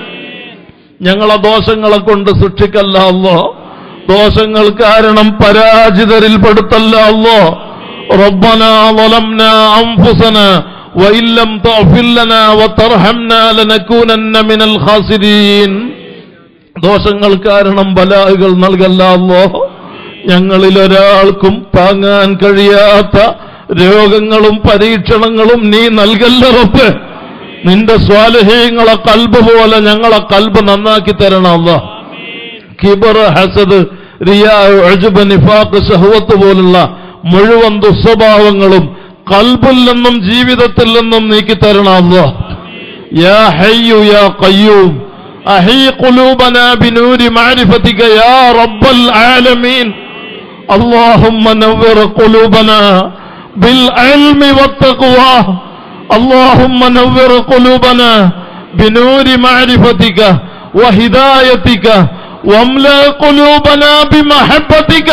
ഞങ്ങളെ ദോഷങ്ങളെ കൊണ്ട് സൃഷ്ടിക്കല്ല അല്ലോ ദോഷങ്ങൾ കാരണം പരാജിതരിൽ പെടുത്തല്ല അല്ലോ ربنا ظلمنا أنفسنا وإن لم تغفر لنا وترحمنا لنكونن من الخاسرين ദോഷങ്ങൾ കാരണം ബലാഹുകൾ നൽകല്ല അല്ലോ ഞങ്ങളിൽ ഒരാൾക്കും താങ്ങാൻ കഴിയാത്ത രോഗങ്ങളും പരീക്ഷണങ്ങളും നീ നൽകല്ല റബ്ബ് നിന്റെ സ്വാലഹീങ്ങളെ കൽബ് പോലെ ഞങ്ങളെ കൽബ് നന്നാക്കി തരണം അല്ലോ കിബർ ഹസദ് റിയാ അജുബ് നിഫാഖ് ഷഹവത്ത് പോലുള്ള മുഴുവൻ ദുസ്വഭാവങ്ങളും കൽബിൽ നിന്നും ജീവിതത്തിൽ നിന്നും നീക്കി തരണം അല്ലോ യാ ഹയ്യു യാ ഖയ്യൂം അഹീ ഖുലൂബനാ ബിനൂരി മഅരിഫതിക യാ റബ്ബൽ ആലമീൻ اللهم نور قلوبنا بالعلم والتقوى اللهم نور قلوبنا بنور معرفتك وهدايتك واملأ قلوبنا بمحبتك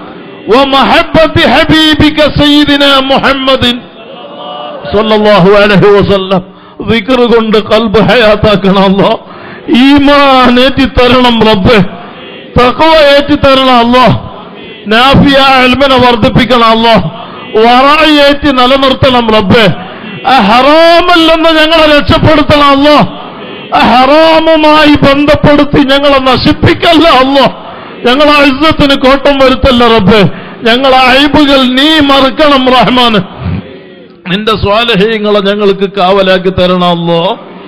ومحبة حبيبك سيدنا محمد സല്ലല്ലാഹു അലൈഹി വസല്ലം ദിക്ർ കൊണ്ട് കൽബ് ഹയാത്താക്കണം അല്ലോ ഈമാൻ ഏറ്റി തരണം റബ്ബ് തഖവ ഏറ്റി തരണം അല്ലോ നാഫിയ അൽമനെ വർദ്ധിപ്പിക്കണം അല്ലോ വറായി ഏറ്റി നിലനിർത്തണം റബ്ബ് ആ ഹറാമല്ലെന്ന് ഞങ്ങളെ രക്ഷപ്പെടുത്തണം അല്ലോ ആ ഹറാമുമായി ബന്ധപ്പെടുത്തി ഞങ്ങളെ നശിപ്പിക്കല്ല അല്ലോ ഞങ്ങളെ ഇസ്സത്തിന് കോട്ടം വരുത്തല്ല റബ്ബ് ഞങ്ങളെ അഴിബുകൾ നീ മറക്കണം റഹ്മാന് നിന്റെ സ്വാലഹ്യങ്ങളെ ഞങ്ങൾക്ക് കാവലാക്കി തരണമല്ലോ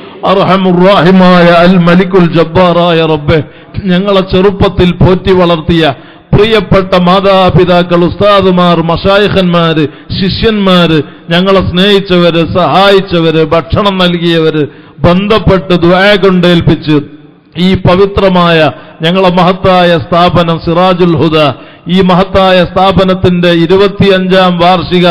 അർഹമുറാഹിമായ അൽ മലിക്കുൽ ജബ്ബാറായ റബ്ബെ ഞങ്ങളെ ചെറുപ്പത്തിൽ പോറ്റി വളർത്തിയ പ്രിയപ്പെട്ട മാതാപിതാക്കൾ ഉസ്താദുമാർ മഷായഖന്മാര് ശിഷ്യന്മാര് ഞങ്ങളെ സ്നേഹിച്ചവര് സഹായിച്ചവര് ഭക്ഷണം നൽകിയവര് ബന്ധപ്പെട്ട് ദ്വാ കൊണ്ടേൽപ്പിച്ച് ഈ പവിത്രമായ ഞങ്ങളെ മഹത്തായ സ്ഥാപനം സിറാജുൽ ഹുദ ഈ മഹത്തായ സ്ഥാപനത്തിന്റെ ഇരുപത്തിയഞ്ചാം വാർഷിക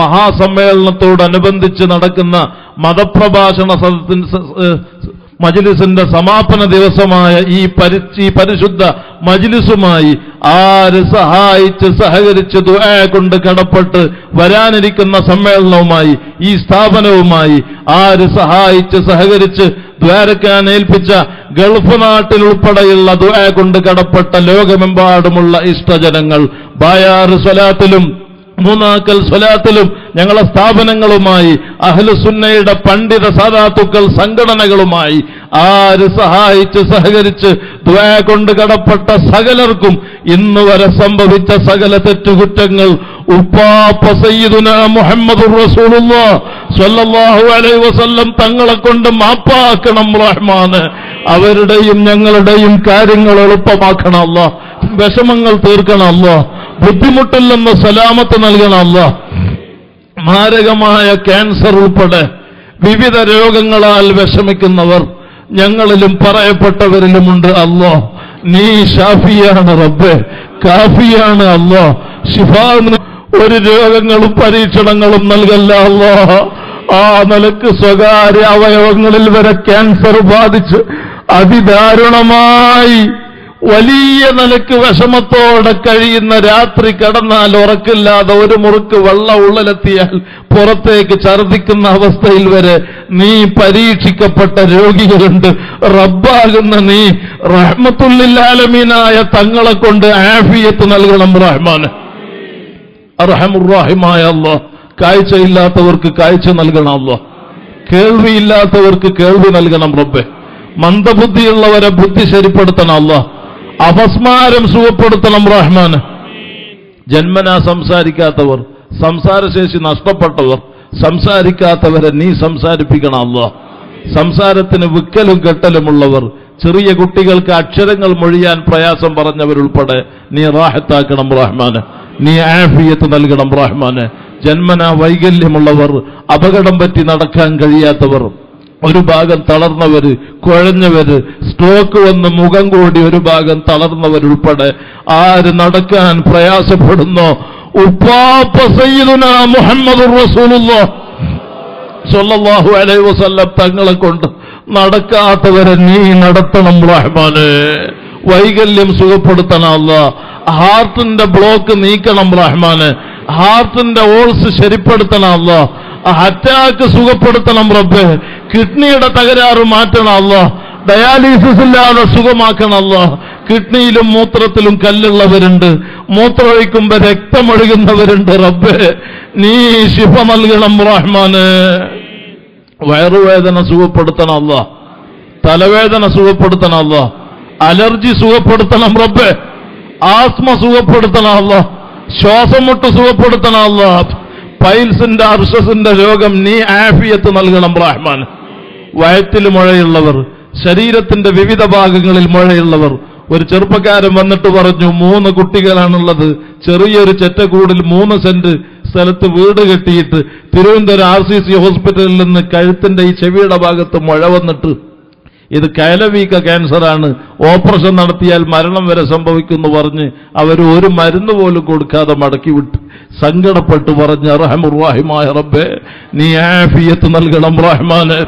മഹാസമ്മേളനത്തോടനുബന്ധിച്ച് നടക്കുന്ന മതപ്രഭാഷണ സദസ്സിൻ- സ- ഏഹ് മജ്ലിസിന്റെ സമാപന ദിവസമായ ഈ പരി ഈ പരിശുദ്ധ മജ്ലിസുമായി ആര് സഹായിച്ച് സഹകരിച്ച് ദുആ കൊണ്ട് കടപ്പെട്ട് വരാനിരിക്കുന്ന സമ്മേളനവുമായി ഈ സ്ഥാപനവുമായി ആര് സഹായിച്ച് സഹകരിച്ച് ദ്വാരക്കാൻ ഏൽപ്പിച്ച ഗൾഫ് നാട്ടിൽ ഉൾപ്പെടെയുള്ള ദുആ കൊണ്ട് കടപ്പെട്ട ലോകമെമ്പാടുമുള്ള ഇഷ്ടജനങ്ങൾ ബായാറ് സ്വലാത്തിലും മൂന്നാക്കൽ സ്വലാത്തിലും ഞങ്ങളെ സ്ഥാപനങ്ങളുമായി അഹ്ലുസുന്നയുടെ പണ്ഡിത സാധാത്തുക്കൾ സംഘടനകളുമായി ആര് സഹായിച്ച് സഹകരിച്ച് ദ്വാ കൊണ്ട് കടപ്പെട്ട സകലർക്കും ഇന്ന് വരെ സംഭവിച്ച സകല തെറ്റുകുറ്റങ്ങൾ ഉപ്പാപ്പ സയ്യിദുന മുഹമ്മദ് സ്വല്ലല്ലാഹു അലൈഹി വസല്ലം തങ്ങളെ കൊണ്ട് മാപ്പാക്കണം റഹ്മാന് അവരുടെയും ഞങ്ങളുടെയും കാര്യങ്ങൾ എളുപ്പമാക്കണം അല്ല വിഷമങ്ങൾ തീർക്കണം അല്ല ബുദ്ധിമുട്ടില്ലെന്ന് സലാമത്ത് നൽകണം അല്ല മാരകമായ ക്യാൻസർ ഉൾപ്പെടെ വിവിധ രോഗങ്ങളാൽ വിഷമിക്കുന്നവർ ഞങ്ങളിലും പറയപ്പെട്ടവരിലുമുണ്ട് അല്ലോ നീ ഷാഫിയാണ് റബ്ബെ കാഫിയാണ് അല്ലോ ഷിഫാന്ന് ഒരു രോഗങ്ങളും പരീക്ഷണങ്ങളും നൽകല്ല അല്ലോ ആ നിലക്ക് സ്വകാര്യ അവയവങ്ങളിൽ വരെ ക്യാൻസർ ബാധിച്ച് അതിദാരുണമായി വലിയ നിലക്ക് വിഷമത്തോടെ കഴിയുന്ന രാത്രി കടന്നാൽ ഉറക്കില്ലാതെ ഒരു മുറുക്ക് വെള്ളം ഉള്ളിലെത്തിയാൽ പുറത്തേക്ക് ഛർദിക്കുന്ന അവസ്ഥയിൽ വരെ നീ പരീക്ഷിക്കപ്പെട്ട രോഗികളുണ്ട് റബ്ബാകുന്ന നീ റഹ്മത്തുള്ളിലാലമീനായ തങ്ങളെ കൊണ്ട് ആഫിയത്ത് നൽകണം റഹ്മാന് അർഹമുറാഹിമായ അല്ലോ കാഴ്ചയില്ലാത്തവർക്ക് കാഴ്ച നൽകണം അല്ലോ കേൾവിയില്ലാത്തവർക്ക് കേൾവി നൽകണം റബ്ബെ മന്ദബുദ്ധിയുള്ളവരെ ബുദ്ധി ശരിപ്പെടുത്തണം അല്ലോ അപസ്മാരം സുഖപ്പെടുത്തണം റഹ്മാന് ജന്മനാ സംസാരിക്കാത്തവർ സംസാരശേഷി നഷ്ടപ്പെട്ടവർ സംസാരിക്കാത്തവരെ നീ സംസാരിപ്പിക്കണം അല്ലോ സംസാരത്തിന് വിക്കലും കെട്ടലുമുള്ളവർ ചെറിയ കുട്ടികൾക്ക് അക്ഷരങ്ങൾ മൊഴിയാൻ പ്രയാസം പറഞ്ഞവരുൾപ്പെടെ നീ റാഹത്താക്കണം റഹ്മാന് നീ ആഫിയത്ത് നൽകണം റഹ്മാന് ജന്മന വൈകല്യമുള്ളവർ അപകടം പറ്റി നടക്കാൻ കഴിയാത്തവർ ഒരു ഭാഗം തളർന്നവര് കുഴഞ്ഞവര് സ്ട്രോക്ക് വന്ന് മുഖം കൂടി ഒരു ഭാഗം തളർന്നവരുൾപ്പെടെ ആര് നടക്കാൻ പ്രയാസപ്പെടുന്നോ ഉപ്പാപ്പ സയ്യിദുന മുഹമ്മദ് റസൂലുള്ളാഹ് സല്ലല്ലാഹു അലൈഹി വസല്ലം തങ്ങളെ കൊണ്ട് നടക്കാത്തവരെ നീ നടത്തണം റഹ്മാനെ വൈകല്യം സുഖപ്പെടുത്തണം അല്ല ഹാർട്ടിന്റെ ബ്ലോക്ക് നീക്കണം റഹ്മാന് ഹാർട്ടിന്റെ ഓൾസ് ശരിപ്പെടുത്തണം അല്ല അറ്റാക്ക് സുഖപ്പെടുത്തണം റബ്ബ് കിഡ്നിയുടെ തകരാറ് മാറ്റണം അല്ല ഡയാലിസിസ് ഇല്ലാതെ സുഖമാക്കണമല്ല കിഡ്നിയിലും മൂത്രത്തിലും കല്ലുള്ളവരുണ്ട് മൂത്രമൊഴിക്കുമ്പോ രക്തമൊഴുകുന്നവരുണ്ട് റബ്ബേ നീ ശിഫ നൽകണം റഹ്മാന് വയറുവേദന സുഖപ്പെടുത്തണം അല്ല തലവേദന സുഖപ്പെടുത്തണം അല്ല അലർജി സുഖപ്പെടുത്തണം റബ്ബേ ആസ്മ സുഖപ്പെടുത്തണം അല്ല ശ്വാസം മുട്ട് സുഖപ്പെടുത്തണം അല്ല പൈൽസിന്റെ അർഷസിന്റെ രോഗം നീ ആഫിയത്ത് നൽകണം റഹ്മാൻ വയറ്റിൽ മുഴയുള്ളവർ ശരീരത്തിന്റെ വിവിധ ഭാഗങ്ങളിൽ മുഴയുള്ളവർ ഒരു ചെറുപ്പക്കാരൻ വന്നിട്ട് പറഞ്ഞു മൂന്ന് കുട്ടികളാണുള്ളത് ചെറിയൊരു ചെറ്റക്കൂടിൽ മൂന്ന് സെന്റ് സ്ഥലത്ത് വീട് കെട്ടിയിട്ട് തിരുവനന്തപുരം ആർ സി സി ഹോസ്പിറ്റലിൽ നിന്ന് കഴുത്തിന്റെ ഈ ചെവിയുടെ ഭാഗത്ത് മുഴ വന്നിട്ട് ഇത് കയലവീക്ക ക്യാൻസറാണ് ഓപ്പറേഷൻ നടത്തിയാൽ മരണം വരെ സംഭവിക്കുമെന്ന് പറഞ്ഞ് അവർ ഒരു മരുന്ന് പോലും കൊടുക്കാതെ മടക്കി വിട്ട് സങ്കടപ്പെട്ട് പറഞ്ഞ് റഹമുറാഹിമായ റബ്ബേ നീ ആഫിയത്ത് നൽകണം റഹ്മാന്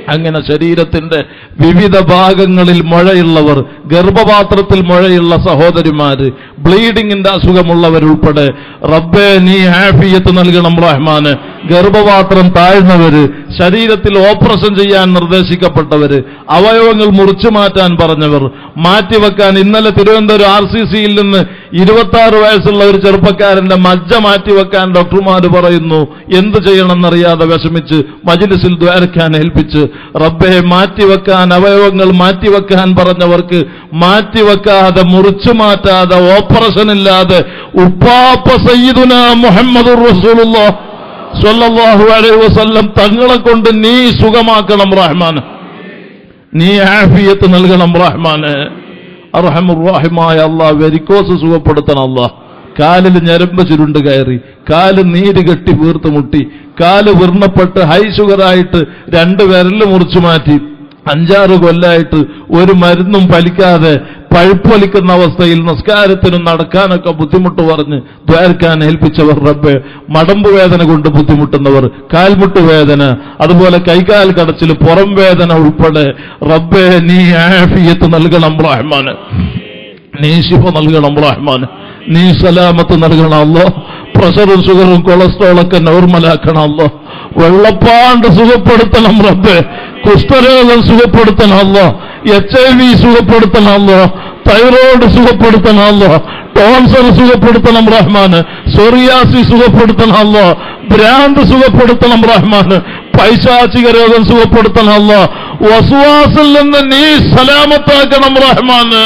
അങ്ങനെ ശരീരത്തിന്റെ വിവിധ ഭാഗങ്ങളിൽ മുഴയുള്ളവർ ഗർഭപാത്രത്തിൽ മുഴയുള്ള സഹോദരിമാര് ബ്ലീഡിങ്ങിന്റെ അസുഖമുള്ളവരുൾപ്പെടെ റബ്ബെ നീ ഹാഫിയത്ത് നൽകണം റഹ്മാന് ഗർഭപാത്രം താഴ്ന്നവര് ശരീരത്തിൽ ഓപ്പറേഷൻ ചെയ്യാൻ നിർദ്ദേശിക്കപ്പെട്ടവര് അവയവങ്ങൾ മുറിച്ചു മാറ്റാൻ പറഞ്ഞവർ മാറ്റിവെക്കാൻ ഇന്നലെ തിരുവനന്തപുരം ആർ സി സിയിൽ നിന്ന് ഇരുപത്തി ആറ് വയസ്സുള്ള ഒരു ചെറുപ്പക്കാരന്റെ മജ്ജ മാറ്റിവെക്കാൻ ഡോക്ടർമാർ പറയുന്നു എന്ത് ചെയ്യണമെന്നറിയാതെ വിഷമിച്ച് മജിലിസിൽ ദ്വാരക്കാൻ ഏൽപ്പിച്ച് റബ്ബെ മാറ്റിവെക്കാൻ അവയവങ്ങൾ മാറ്റിവെക്കാൻ പറഞ്ഞവർക്ക് മാറ്റിവെക്കാതെ മുറിച്ചു മാറ്റാതെ ഓപ്പറേഷൻ ഇല്ലാതെ ഉപ്പാപ്പ സയ്യിദുന മുഹമ്മദ് റസൂലുള്ള സ്വല്ലല്ലാഹു അലൈഹി വസല്ലം തങ്ങളെ കൊണ്ട് നീ സുഖമാക്കണം റഹ്മാൻ നീ ആഫിയത്ത് നൽകണം റഹ്മാന് അർഹമുറാഹിമായ അള്ളാഹ് വെരിക്കോസ് സുഖപ്പെടുത്തണം അള്ളാഹ് കാലിൽ ഞരമ്പ് ചുരുണ്ട് കയറി കാല് നീര് കെട്ടി വീർത്ത് മുട്ടി കാല് വിർണപ്പെട്ട് ഹൈ ഷുഗറായിട്ട് രണ്ട് വിരല് മുറിച്ചു മാറ്റി അഞ്ചാറ് കൊല്ലായിട്ട് ഒരു മരുന്നും ഫലിക്കാതെ പഴുപ്പൊലിക്കുന്ന അവസ്ഥയിൽ നിസ്കാരത്തിനും നടക്കാനൊക്കെ ബുദ്ധിമുട്ട് പറഞ്ഞ് ദ്വാരക്കാൻ ഏൽപ്പിച്ചവർ റബ്ബെ മടമ്പ് വേദന കൊണ്ട് ബുദ്ധിമുട്ടുന്നവർ കാൽമുട്ട് വേദന അതുപോലെ കൈകാൽ കടച്ചിൽ പുറം വേദന ഉൾപ്പെടെ റബ്ബെ നീ ആഫിയത്ത് നൽകണം റഹ്മാന് നീ ശിഫ നൽകണം റഹ്മാന് നീ സലാമത്ത് നൽകണം അല്ലോ പ്രഷറും ഷുഗറും കൊളസ്ട്രോളൊക്കെ നോർമലാക്കണം അല്ലോ വെള്ളപ്പാണ്ട് സുഖപ്പെടുത്തണം റബ്ബെ കുഷ്ഠരോഗം സുഖപ്പെടുത്തണം അല്ലോ എച്ച് ഐ വി സുഖപ്പെടുത്തണം അല്ലോ തൈറോയ്ഡ് സുഖപ്പെടുത്തണം അല്ലോ ടോൺസർ സുഖപ്പെടുത്തണം റഹ്മാന് സോറിയാസി സുഖപ്പെടുത്തണം അല്ലോ ഭ്രാന്ത് സുഖപ്പെടുത്തണം റഹ്മാന് പൈശാചിക രോഗം സുഖപ്പെടുത്തണം അല്ലോ വസുവാസിൽ നിന്ന് നീ സലാമത്താക്കണം റഹ്മാന്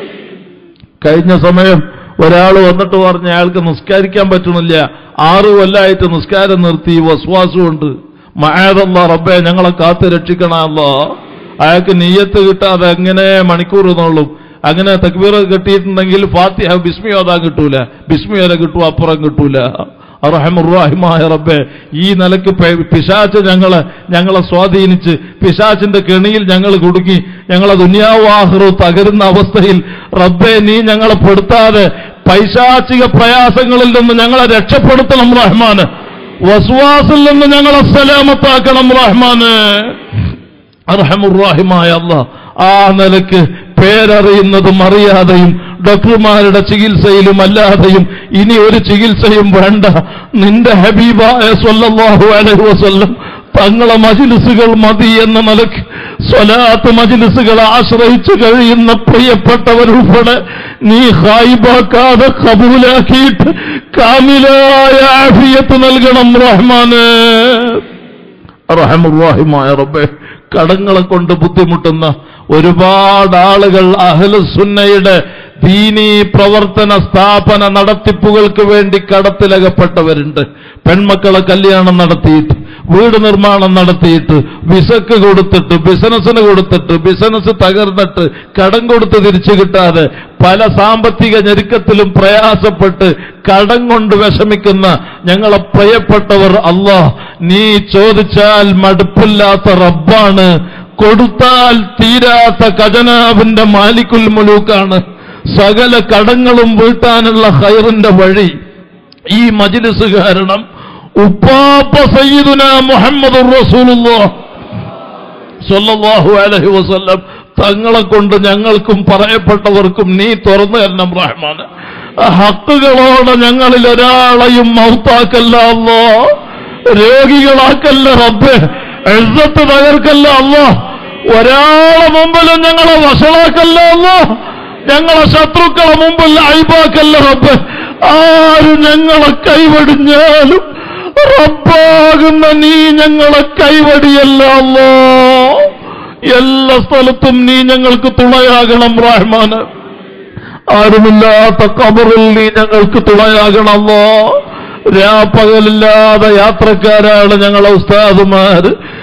കഴിഞ്ഞ സമയം ഒരാൾ വന്നിട്ട് പറഞ്ഞ അയാൾക്ക് നിസ്കരിക്കാൻ പറ്റണില്ല ആറ് കൊല്ലായിട്ട് നിസ്കാരം നിർത്തി വസ്വാസം കൊണ്ട് മഴതല്ല റബ്ബെ ഞങ്ങളെ കാത്ത് രക്ഷിക്കണമല്ലോ അയാൾക്ക് നീയത്ത് കിട്ടാതെ എങ്ങനെ മണിക്കൂർ എന്നുള്ളൂ അങ്ങനെ തക്ബീർ കെട്ടിയിട്ടുണ്ടെങ്കിൽ ഫാത്തിഹ ബിസ്മി ഓതാൻ കിട്ടൂല ബിസ്മി വരെ കിട്ടും അപ്പുറം കിട്ടൂല അറഹമുറാഹിമായ റബ്ബെ ഈ നിലക്ക് പെ- പിശാച്ച് ഞങ്ങളെ ഞങ്ങളെ സ്വാധീനിച്ച് പിശാച്ചിന്റെ കെണിയിൽ ഞങ്ങൾ കുടുങ്ങി ഞങ്ങളെ ദുനിയാവാഹറു തകരുന്ന അവസ്ഥയിൽ റബ്ബെ നീ ഞങ്ങളെ പെടുത്താതെ പൈശാചിക പ്രയാസങ്ങളിൽ നിന്ന് ഞങ്ങളെ രക്ഷപ്പെടുത്തണം റഹ്മാന് വസുവാസിൽ നിന്ന് ഞങ്ങളെ സലാമത്താക്കണം റഹ്മാന് അർഹമുറാഹിമായ അല്ല ആ നിലക്ക് പേരറിയുന്നതും അറിയാതെയും ഡോക്ടർമാരുടെ ചികിത്സയിലും അല്ലാതെയും ഇനി ഒരു ചികിത്സയും വേണ്ട നിന്റെ ഹബീബായ സ്വല്ലല്ലാഹു അലൈഹി വസല്ലം തങ്ങളെ മജിലിസുകൾ മതി എന്ന നിലക്ക് സ്വലാത്ത് മജിലിസുകളെ ആശ്രയിച്ചു കഴിയുന്ന പ്രിയപ്പെട്ടവരുൾപ്പെടെ നീ ഹായിബാക്കാതെ കബൂലാക്കിയിട്ട് കാമിലായ ആഫിയത്ത് നൽകണം റഹ്മാന് റഹമുറാഹിമായ റബ്ബെ കടങ്ങളെ കൊണ്ട് ബുദ്ധിമുട്ടുന്ന ഒരുപാട് ആളുകൾ അഹ്ലുസുന്നയുടെ ദീനീ പ്രവർത്തന സ്ഥാപന നടത്തിപ്പുകൾക്ക് വേണ്ടി കടത്തിലകപ്പെട്ടവരുണ്ട് പെൺമക്കളെ കല്യാണം നടത്തിയിട്ട് വീട് നിർമ്മാണം നടത്തിയിട്ട് വിസക്ക് കൊടുത്തിട്ട് ബിസിനസ്സിന് കൊടുത്തിട്ട് ബിസിനസ് തകർന്നിട്ട് കടം കൊടുത്ത് തിരിച്ചു കിട്ടാതെ പല സാമ്പത്തിക ഞെരുക്കത്തിലും പ്രയാസപ്പെട്ട് കടം കൊണ്ട് വിഷമിക്കുന്ന ഞങ്ങളെ പ്രിയപ്പെട്ടവർ അള്ളാഹ് നീ ചോദിച്ചാൽ മടുപ്പില്ലാത്ത റബ്ബാണ് കൊടുത്താൽ തീരാത്ത ഖജനാവിന്റെ മാലിക്കുൽ മുലൂക്കാണ് സകല കടങ്ങളും വീട്ടാനുള്ള ഹൈറിന്റെ വഴി ഈ മജിലിസ് കാരണം ഉപ്പാപ്പ സയ്യിദുന മുഹമ്മദ് റസൂലുള്ളാഹ് സല്ലല്ലാഹു അലൈഹി വസല്ലം തങ്ങളെ കൊണ്ട് ഞങ്ങൾക്കും പറയപ്പെട്ടവർക്കും നീ തുറന്നു തരണം റഹ്മാന് ആ ഹക്കുകളോടെ ഞങ്ങളിൽ ഒരാളെയും മൗത്താക്കല്ല അല്ലോ രോഗികളാക്കല്ല റബ്ബ് എഴുതത്ത് തകർക്കല്ല അല്ലോ ഒരാളെ മുമ്പിലും ഞങ്ങളെ വഷളാക്കല്ല അല്ലോ ഞങ്ങളെ ശത്രുക്കളെ മുമ്പിൽ അഴിപ്പാക്കല്ല റബ്ബ് ആര് ഞങ്ങളെ കൈവടിഞ്ഞാലും റബ്ബാകുന്ന നീ ഞങ്ങളെ കൈവടിയല്ല അല്ലോ എല്ലാ സ്ഥലത്തും നീ ഞങ്ങൾക്ക് തുണയാകണം റഹ്മാന് ആരുമില്ലാത്ത കബറിൽ നീ ഞങ്ങൾക്ക് തുണയാകണമോ രാപ്പകലില്ലാതെ യാത്രക്കാരാണ് ഞങ്ങളെ ഉസ്താദുമാര്